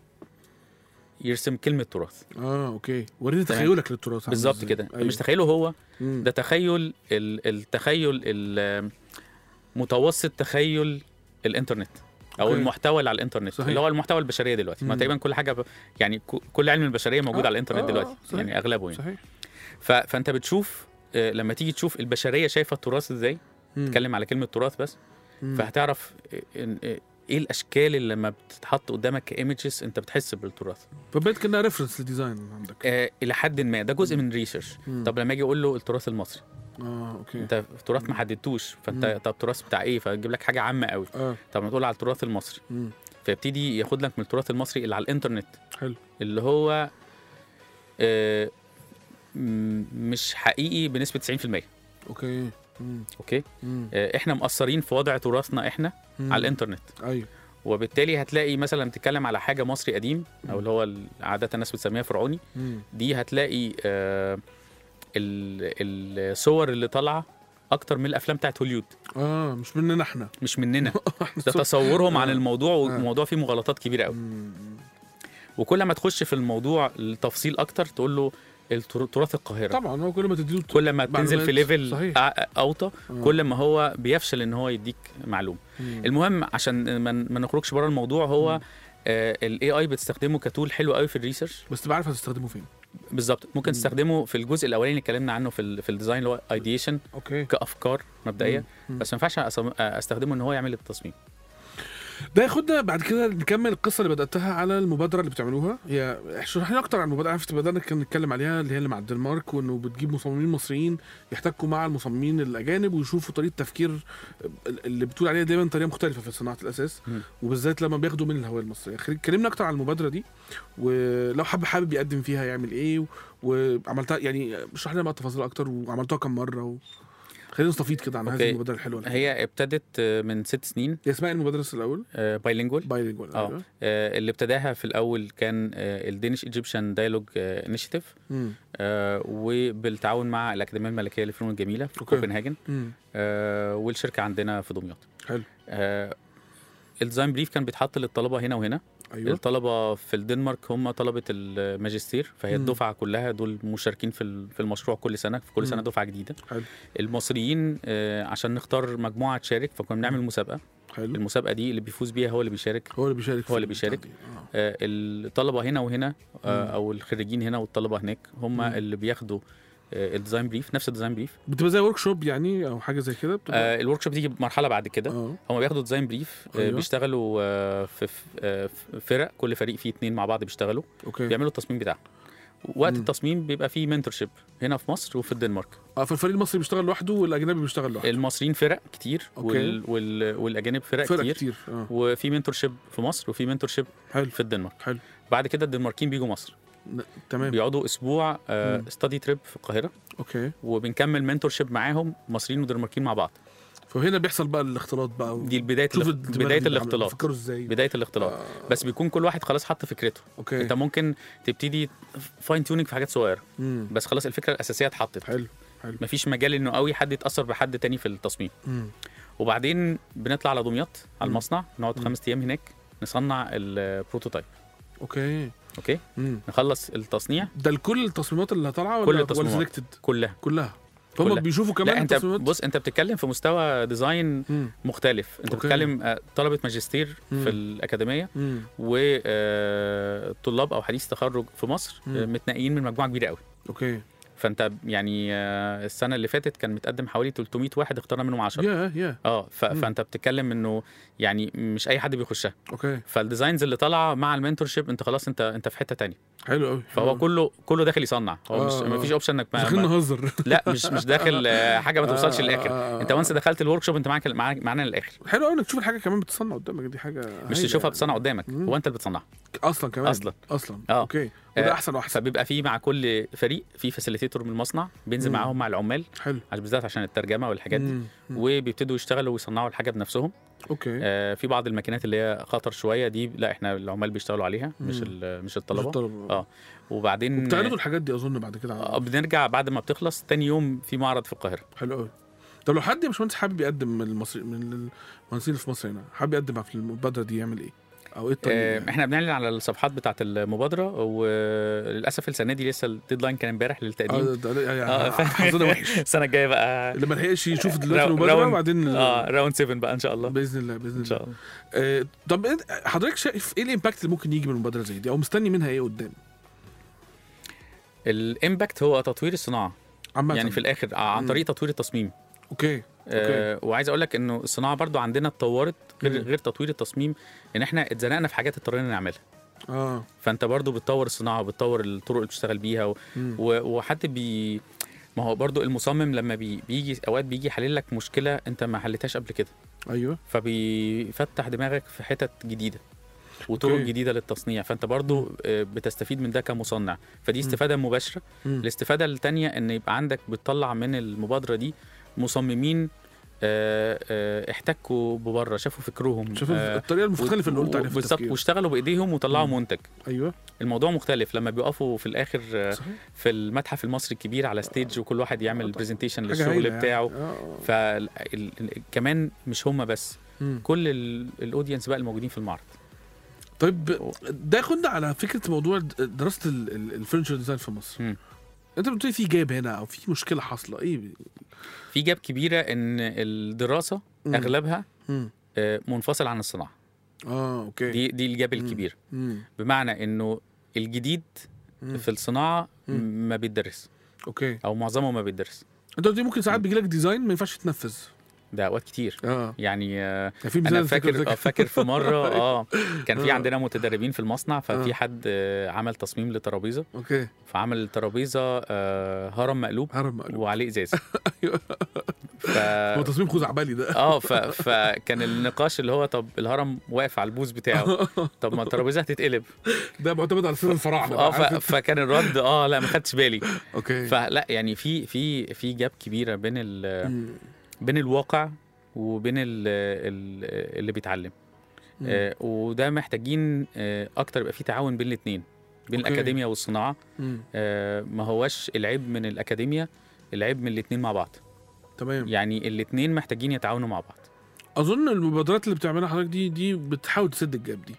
يرسم كلمه تراث اه اوكي وريني تمام. تخيلك للتراث عامل بالظبط إزاي. كده أيوة. مش تخيله هو مم. ده تخيل ال- التخيل ال- متوسط تخيل الانترنت او أوكي. المحتوى اللي على الانترنت صحيح. اللي هو المحتوى البشريه دلوقتي ما مم. تقريبا كل حاجه ب... يعني ك- كل علم البشريه موجود آه، على الانترنت آه، دلوقتي صحيح. يعني اغلبه يعني صحيح ف... فانت بتشوف آه، لما تيجي تشوف البشريه شايفه التراث ازاي مم. تتكلم على كلمه تراث بس مم. فهتعرف إن- إيه الاشكال اللي لما بتتحط قدامك كايمجز انت بتحس بالتراث فبقيت كانها ريفرنس للديزاين عندك آه الى حد ما ده جزء من ريسيرش مم. طب لما اجي اقول له التراث المصري اه اوكي انت التراث ما حددتوش فانت مم. طب التراث بتاع ايه فتجيب لك حاجه عامه قوي اه طب ما تقول على التراث المصري مم. فيبتدي ياخد لك من التراث المصري اللي على الانترنت حلو اللي هو آه م- مش حقيقي بنسبه 90% اوكي مم. اوكي مم. آه احنا مقصرين في وضع تراثنا احنا مم. على الانترنت ايوه وبالتالي هتلاقي مثلا لما تتكلم على حاجه مصري قديم او اللي هو ال- عاده الناس بتسميها فرعوني مم. دي هتلاقي آه ال- الصور اللي طالعه اكتر من الافلام بتاعت هوليود اه مش مننا احنا مش مننا إحنا ده صوت- تصورهم عن آه. الموضوع آه. والموضوع فيه مغالطات كبيره قوي مم. وكل ما تخش في الموضوع التفصيل اكتر تقول له التر- تراث القاهره طبعا هو كل ما تديله كل ما تنزل في معلومات. ليفل صحيح أع- اوطى آه. كل ما هو بيفشل ان هو يديك معلومه مم. المهم عشان ما ما نخرجش بره الموضوع هو الاي اي بتستخدمه كتول حلو قوي في الريسيرش بس تبقى عارف هتستخدمه فين بالظبط ممكن مم. تستخدمه في الجزء الاولاني اللي اتكلمنا عنه في ال في الديزاين اللي هو ايديشن اوكي كافكار مبدئيه مم. بس ما ينفعش أصم- استخدمه ان هو يعمل التصميم ده ياخدنا بعد كده نكمل القصه اللي بداتها على المبادره اللي بتعملوها هي اشرح لي اكتر عن المبادره عرفت بدانا كنا نتكلم عليها اللي هي اللي مع الدنمارك وانه بتجيب مصممين مصريين يحتكوا مع المصممين الاجانب ويشوفوا طريقه تفكير اللي بتقول عليها دايما طريقه مختلفه في صناعه الاساس مم. وبالذات لما بياخدوا من الهويه المصريه خلينا اتكلمنا اكتر عن المبادره دي ولو حابب حابب يقدم فيها يعمل ايه و- وعملتها يعني اشرح لنا بقى التفاصيل اكتر وعملتوها كم مره و... خلينا نستفيد كده عن هذه أوكي. المبادره الحلوه الحقيقة. هي ابتدت آه، من ست سنين هي اسمها إيه المبادره الاول بايلينجوال بايلينجوال اه أيوة. آه، اللي ابتداها في الاول كان الدينش ايجيبشن دايلوج انيشيتيف مم. وبالتعاون مع الاكاديميه الملكيه للفنون الجميله في أوكي. كوبنهاجن مم. آه، والشركه عندنا في دمياط حلو. آه، الديزاين بريف كان بيتحط للطلبه هنا وهنا ايوه الطلبه في الدنمارك هم طلبه الماجستير فهي مم. الدفعه كلها دول مشاركين في ال- في المشروع كل سنه في كل سنه مم. دفعه جديده حلو. المصريين آه، عشان نختار مجموعه تشارك فكنا بنعمل مسابقه حلو المسابقه دي اللي بيفوز بيها هو اللي بيشارك هو اللي بيشارك هو اللي في بيشارك. البتاع دي. آه. آه، الطلبه هنا وهنا آه، مم. او الخريجين هنا والطلبه هناك هم مم. اللي بياخدوا آه، الديزاين بريف نفس الديزاين بريف بتبقى زي ورك شوب يعني او حاجه زي كده بتبقى آه الورك شوب تيجي بمرحله بعد كده اه هم بياخدوا ديزاين بريف آه أيوة. بيشتغلوا آه في في- آه في فرق كل فريق فيه اتنين مع بعض بيشتغلوا اوكي بيعملوا التصميم بتاعهم وقت مم. التصميم بيبقى فيه منتورشيب هنا في مصر وفي الدنمارك اه فالفريق المصري بيشتغل لوحده والاجنبي بيشتغل لوحده المصريين فرق كتير أوكي. وال وال والاجانب فرق, فرق كتير, كتير اه وفي منتورشيب في مصر وفي منتورشيب حلو في الدنمارك حلو بعد كده الدنماركيين بيجوا مصر ن- تمام بيقعدوا اسبوع مم. ستادي تريب في القاهره اوكي وبنكمل منتورشيب معاهم مصريين ودنماركيين مع بعض فهنا بيحصل بقى الاختلاط بقى دي بدايه شوف الاخ- الدماغ بدايه دي الاختلاط بيفكروا ازاي بدايه الاختلاط آه. بس بيكون كل واحد خلاص حط فكرته اوكي انت ممكن تبتدي فاين تيونينج في حاجات صغيره مم. بس خلاص الفكره الاساسيه اتحطت حلو حلو مفيش مجال انه قوي حد يتاثر بحد تاني في التصميم مم. وبعدين بنطلع على دمياط على مم. المصنع نقعد مم. خمس ايام هناك نصنع البروتوتايب اوكي اوكي مم. نخلص التصنيع ده لكل التصميمات اللي طالعه ولا كل ولا التصميمات. سيلكتد كلها كلها فهم كلها. بيشوفوا كمان لا انت التصميمات بص انت بتتكلم في مستوى ديزاين مم. مختلف انت أوكي. بتتكلم آه، طلبه ماجستير مم. في الاكاديميه مم. وطلاب او حديث تخرج في مصر مم. آه، متنقيين من مجموعه كبيره قوي اوكي فانت يعني آه، السنه اللي فاتت كان متقدم حوالي 300 واحد اخترنا منهم 10 يا يا اه ف... مم. فانت بتتكلم انه يعني مش اي حد بيخشها اوكي فالديزاينز اللي طالعه مع المنتورشيب انت خلاص انت انت في حته تانية حلو قوي فهو كله كله داخل يصنع هو مش آه، ما فيش اوبشن انك ما... داخلين ما... نهزر لا مش مش داخل آه، حاجه ما توصلش آه، للاخر آه، آه، انت وانس آه. دخلت الورك شوب انت معاك معاك- معانا للاخر حلو قوي انك تشوف الحاجه كمان بتصنع قدامك دي حاجه مش هايلة تشوفها يعني. بتصنع قدامك مم. هو انت اللي بتصنعها اصلا كمان اصلا اصلا آه. اوكي وده آه، احسن واحسن فبيبقى في مع كل فريق في فاسيليتيتور من المصنع بينزل مم. معاهم مع العمال حلو عشان بالذات عشان الترجمه والحاجات دي مم. مم. وبيبتدوا يشتغلوا ويصنعوا الحاجه بنفسهم اوكي آه في بعض الماكينات اللي هي خطر شويه دي لا احنا العمال بيشتغلوا عليها مش مم. ال- مش مش الطلبه الطلبه آه. وبعدين وبتعرضوا الحاجات دي اظن بعد كده آه بنرجع بعد ما بتخلص تاني يوم في معرض في القاهره حلو قوي طب لو حد يا باشمهندس حابب يقدم من المصري من المهندسين اللي في مصر هنا حابب يقدم في المبادره دي يعمل ايه؟ او ايه الطريقه؟ آه يعني؟ احنا بنعلن على الصفحات بتاعه المبادره وللاسف السنه دي لسه الديدلاين كان امبارح اه للتقديم ده- ده- يعني اه ف- حظنا وحش السنه الجايه بقى اللي ما لحقش يشوف دلوقتي راو- المبادره راوند- وبعدين اه راوند 7 بقى ان شاء الله باذن الله باذن ان شاء الله الله آه طب إنت- حضرتك شايف ايه الامباكت اللي ممكن يجي من مبادره زي دي او مستني منها ايه قدام؟ الامباكت هو تطوير الصناعه عامه يعني في الاخر عن مم. طريق تطوير التصميم اوكي آه وعايز اقول لك انه الصناعه برضو عندنا اتطورت غير مم. غير تطوير التصميم ان احنا اتزنقنا في حاجات اضطرينا نعملها اه فانت برضو بتطور الصناعه وبتطور الطرق اللي بتشتغل بيها و... مم. و... وحد بي ما هو برضو المصمم لما بي... بيجي اوقات بيجي يحلل لك مشكله انت ما حلتهاش قبل كده ايوه فبيفتح دماغك في حتت جديده وطرق أوكي. جديده للتصنيع فانت برضو آه، بتستفيد من ده كمصنع فدي استفاده مباشره مم. الاستفاده الثانيه ان يبقى عندك بتطلع من المبادره دي مصممين آه، آه، احتكوا ببره شافوا فكرهم شوف آه، الطريقه المختلفه اللي قلت عليها في بالظبط التفكير واشتغلوا بايديهم وطلعوا مم. منتج ايوه الموضوع مختلف لما بيقفوا في الاخر آه، صحيح في المتحف المصري الكبير على ستيج وكل واحد يعمل برزنتيشن حاجه للشغل هايلة يعني. بتاعه آه. فكمان مش هم بس مم. كل ال- الاودينس بقى الموجودين في المعرض طيب ده ياخدنا على فكره موضوع دراسه الفرنشر ديزاين في مصر مم. انت بتقولي في جاب هنا او في مشكله حاصله ايه في جاب كبيره ان الدراسه مم. اغلبها مم. آه، منفصل عن الصناعه اه اوكي دي دي الجاب مم. الكبير مم. بمعنى انه الجديد مم. في الصناعه مم. ما بيتدرس اوكي او معظمه ما بيتدرس انت قلت لي ممكن ساعات بيجي لك ديزاين ما ينفعش يتنفذ ده اوقات كتير اه يعني آه، يعني في انا مثال فاكر آه، فاكر في مره اه كان في آه. عندنا متدربين في المصنع آه. ففي حد آه، عمل تصميم لترابيزه اوكي فعمل الترابيزه آه، هرم مقلوب هرم مقلوب وعليه ازاز ايوه ف هو تصميم خزعبلي ده اه ف... فكان النقاش اللي هو طب الهرم واقف على البوز بتاعه طب ما الترابيزه هتتقلب ده معتمد على سر الفراعنه اه بقى، ف... عارف انت؟ فكان الرد اه لا ما خدتش بالي اوكي فلا يعني في في في جاب كبيره بين ال... مم. بين الواقع وبين ال... ال... اللي بيتعلم مم. آه وده محتاجين آه اكتر يبقى في تعاون بين الاثنين بين أوكي. الاكاديميا والصناعه مم. آه ما هواش العيب من الاكاديميا العيب من الاثنين مع بعض تمام يعني الاثنين محتاجين يتعاونوا مع بعض اظن المبادرات اللي بتعملها حضرتك دي دي بتحاول تسد الجاب دي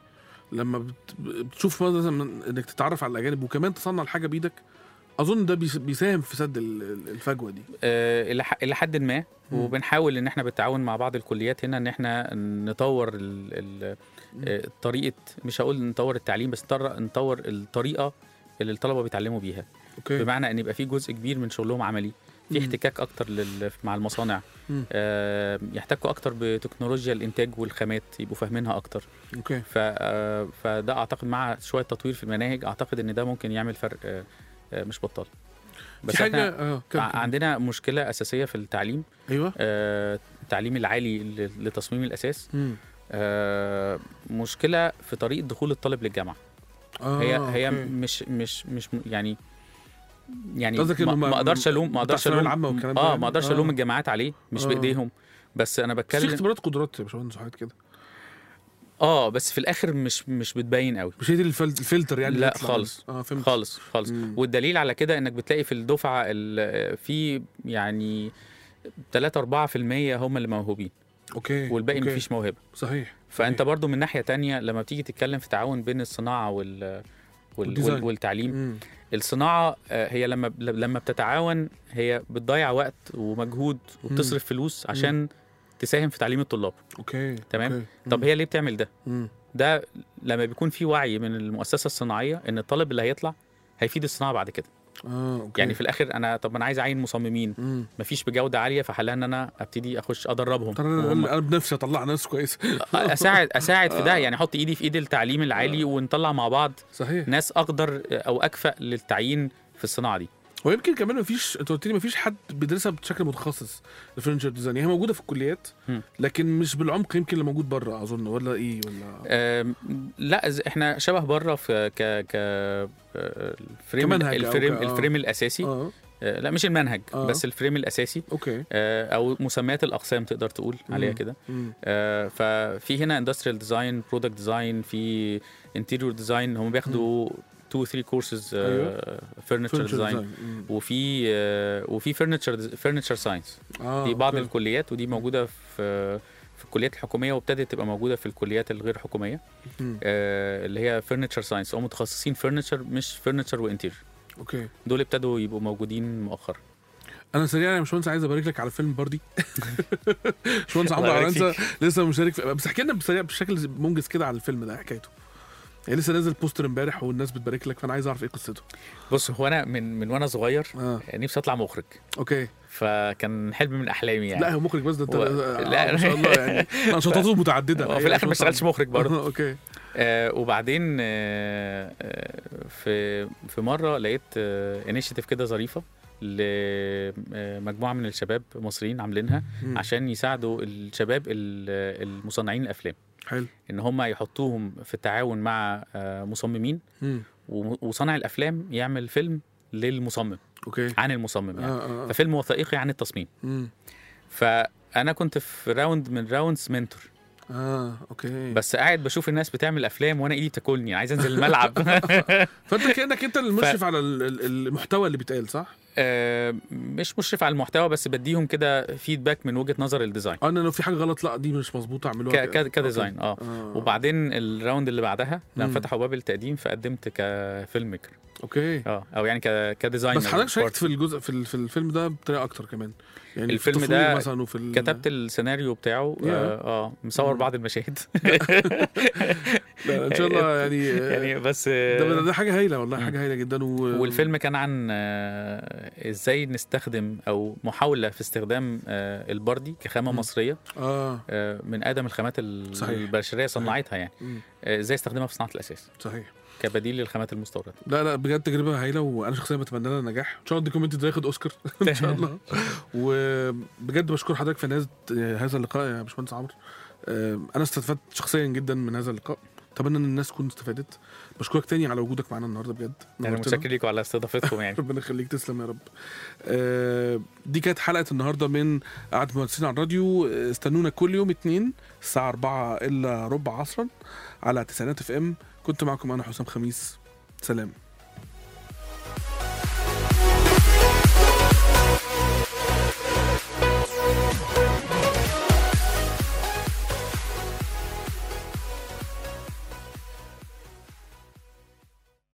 لما بت- بتشوف مثلا انك تتعرف على الاجانب وكمان تصنع الحاجه بايدك اظن ده بيس- بيساهم في سد ال- ال- الفجوه دي آه، الى ح- الى حد ما مم. وبنحاول ان احنا بالتعاون مع بعض الكليات هنا ان احنا نطور ال- ال- آه، طريقه مش هقول نطور التعليم بس نطر- نطور الطريقه اللي الطلبه بيتعلموا بيها اوكي بمعنى ان يبقى في جزء كبير من شغلهم عملي في مم. احتكاك اكتر لل... مع المصانع مم. آه، يحتكوا اكتر بتكنولوجيا الانتاج والخامات يبقوا فاهمينها اكتر اوكي ف... آه، فده اعتقد مع شويه تطوير في المناهج اعتقد ان ده ممكن يعمل فرق آه، آه، مش بطال بس في حاجه احنا اه كمل- ع- كمل. عندنا مشكله اساسيه في التعليم ايوه آه، التعليم العالي ل- لتصميم الاساس مم. آه، مشكله في طريقه دخول الطالب للجامعه آه هي هي أوكي. مش مش مش م- يعني يعني قصدك ما إنه ما- ما اقدرش الوم ما بتاع اقدرش الثانوية الوم العامة والكلام ده اه يعني؟ ما اقدرش آه. الوم الجامعات عليه مش آه. بايديهم بس انا بس في بتكلم اختبارات قدرات يا باشمهندس وحاجات كده اه بس في الاخر مش مش بتبين قوي مش هي دي الفل- الفلتر يعني اللي لا يطلع خالص منه. اه فهمت خالص خالص مم. والدليل على كده انك بتلاقي في الدفعه ال- في يعني 3 4% هم اللي موهوبين اوكي والباقي أوكي. مفيش موهبه صحيح فانت صحيح. برضو من ناحيه تانية لما بتيجي تتكلم في تعاون بين الصناعه وال وال والديزاين. وال والتعليم مم. الصناعه آه، هي لما لما بتتعاون هي بتضيع وقت ومجهود وبتصرف فلوس عشان تساهم في تعليم الطلاب اوكي تمام. أوكي. طب هي ليه بتعمل ده مم. ده لما بيكون في وعي من المؤسسه الصناعيه ان الطالب اللي هيطلع هيفيد الصناعه بعد كده اه اوكي يعني في الاخر انا طب انا عايز اعين مصممين مم. مفيش بجوده عاليه فحلها ان انا ابتدي اخش ادربهم ترى وهم- انا أنا بنفسي اطلع ناس كويسه اساعد اساعد في ده آه. يعني احط ايدي في ايد التعليم العالي ونطلع مع بعض صحيح ناس اقدر او اكفأ للتعيين في الصناعه دي ويمكن كمان ما فيش انت قلت لي ما فيش حد بيدرسها بشكل متخصص الفرنشر ديزاين هي موجوده في الكليات مم. لكن مش بالعمق يمكن اللي موجود بره اظن ولا ايه ولا أم، لا إز- احنا شبه بره في ك ك آه، الفريم كمنهج أو الفريم ك- آه. الفريم الاساسي اه آه، لا مش المنهج آه. بس الفريم الاساسي اوكي آه، او مسميات الاقسام تقدر تقول عليها مم. كده مم. آه، ففي هنا اندستريال ديزاين برودكت ديزاين في انتيريور ديزاين هم بياخدوا 2 3 كورسز أيوة. فرنتشر Furniture ديزاين design. مم. وفي آه، وفي فرنتشر فرنتشر ساينس اه في بعض أوكي. الكليات ودي موجوده في في الكليات الحكوميه وابتدت تبقى موجوده في الكليات الغير حكوميه مم. آه، اللي هي فرنتشر ساينس او متخصصين فرنتشر مش فرنتشر وانتيريور اوكي دول ابتدوا يبقوا موجودين مؤخرا انا سريعا يا باشمهندس عايز ابارك لك على فيلم باردي باشمهندس عمرو الله يبارك عرنسه لسه مشارك في بس احكي لنا بسريع بشكل منجز كده على الفيلم ده حكايته يعني لسه نازل بوستر امبارح والناس بتبارك لك فانا عايز اعرف ايه قصته بص هو انا من من وانا صغير اه نفسي اطلع مخرج اوكي فكان حلم من احلامي يعني لا هو مخرج بس ده انت و- آه، لا. ما شاء الله يعني نشاطاته متعدده هو في الاخر ما اشتغلش مخرج برضه اوكي آه وبعدين آه آه، في في مره لقيت انيشيتيف كده ظريفه لمجموعه من الشباب مصريين عاملينها مم. عشان يساعدوا الشباب ال- المصنعين الافلام حلو ان هم يحطوهم في التعاون مع آه، مصممين مم. وم- وصانع الافلام يعمل فيلم للمصمم اوكي عن المصمم اه يعني اه آه. ففيلم وثائقي عن التصميم مم. فانا كنت في راوند من راوندز منتور اه اوكي بس قاعد بشوف الناس بتعمل افلام وانا ايدي بتاكلني عايز انزل الملعب فانت كانك انت المشرف على ال- ال- المحتوى اللي بيتقال صح؟ آه، مش مشرف على المحتوى بس بديهم كده فيدباك من وجهه نظر الديزاين اه انا لو في حاجه غلط لا دي مش مظبوطه اعملوها ك- كده. ك- كديزاين اه آه. وبعدين الراوند اللي بعدها لما مم. فتحوا باب التقديم فقدمت كفيلم ميكر اوكي اه او يعني ك- كديزاينر بس حضرتك شاركت في الجزء في, ال- في الفيلم ده بطريقه اكتر كمان يعني الفيلم في التصوير ده مثلا وفي ال... كتبت السيناريو بتاعه اه, آه مصور مم. بعض المشاهد لا ان شاء الله يعني يعني بس ده, ده حاجه هايله والله مم. حاجه هايله جدا و... والفيلم كان عن آه، ازاي نستخدم او محاوله في استخدام آه، البردي كخامه مم. مصريه اه آه، من ادم الخامات ال- صحيح. البشريه صنعتها يعني مم. آه، ازاي استخدمها في صناعه الاساس صحيح كبديل للخامات المستورده لا لا بجد تجربه هايله وانا شخصيا بتمنى لها النجاح ان شاء الله الدوكيومنتري ده ياخد اوسكار ان شاء الله وبجد بشكر حضرتك في نهايه هذا اللقاء يا باشمهندس عمرو آه، انا استفدت شخصيا جدا من هذا اللقاء اتمنى ان الناس تكون استفادت بشكرك تاني على وجودك معانا النهارده بجد يعني نورتنا. متشكر ليكم على استضافتكم يعني ربنا يخليك تسلم يا رب آه، دي كانت حلقه النهارده من قعده مهندسين على الراديو آه، استنونا كل يوم اتنين الساعه 4 الا ربع عصرا على تسعينات اف ام كنت معكم انا حسام خميس سلام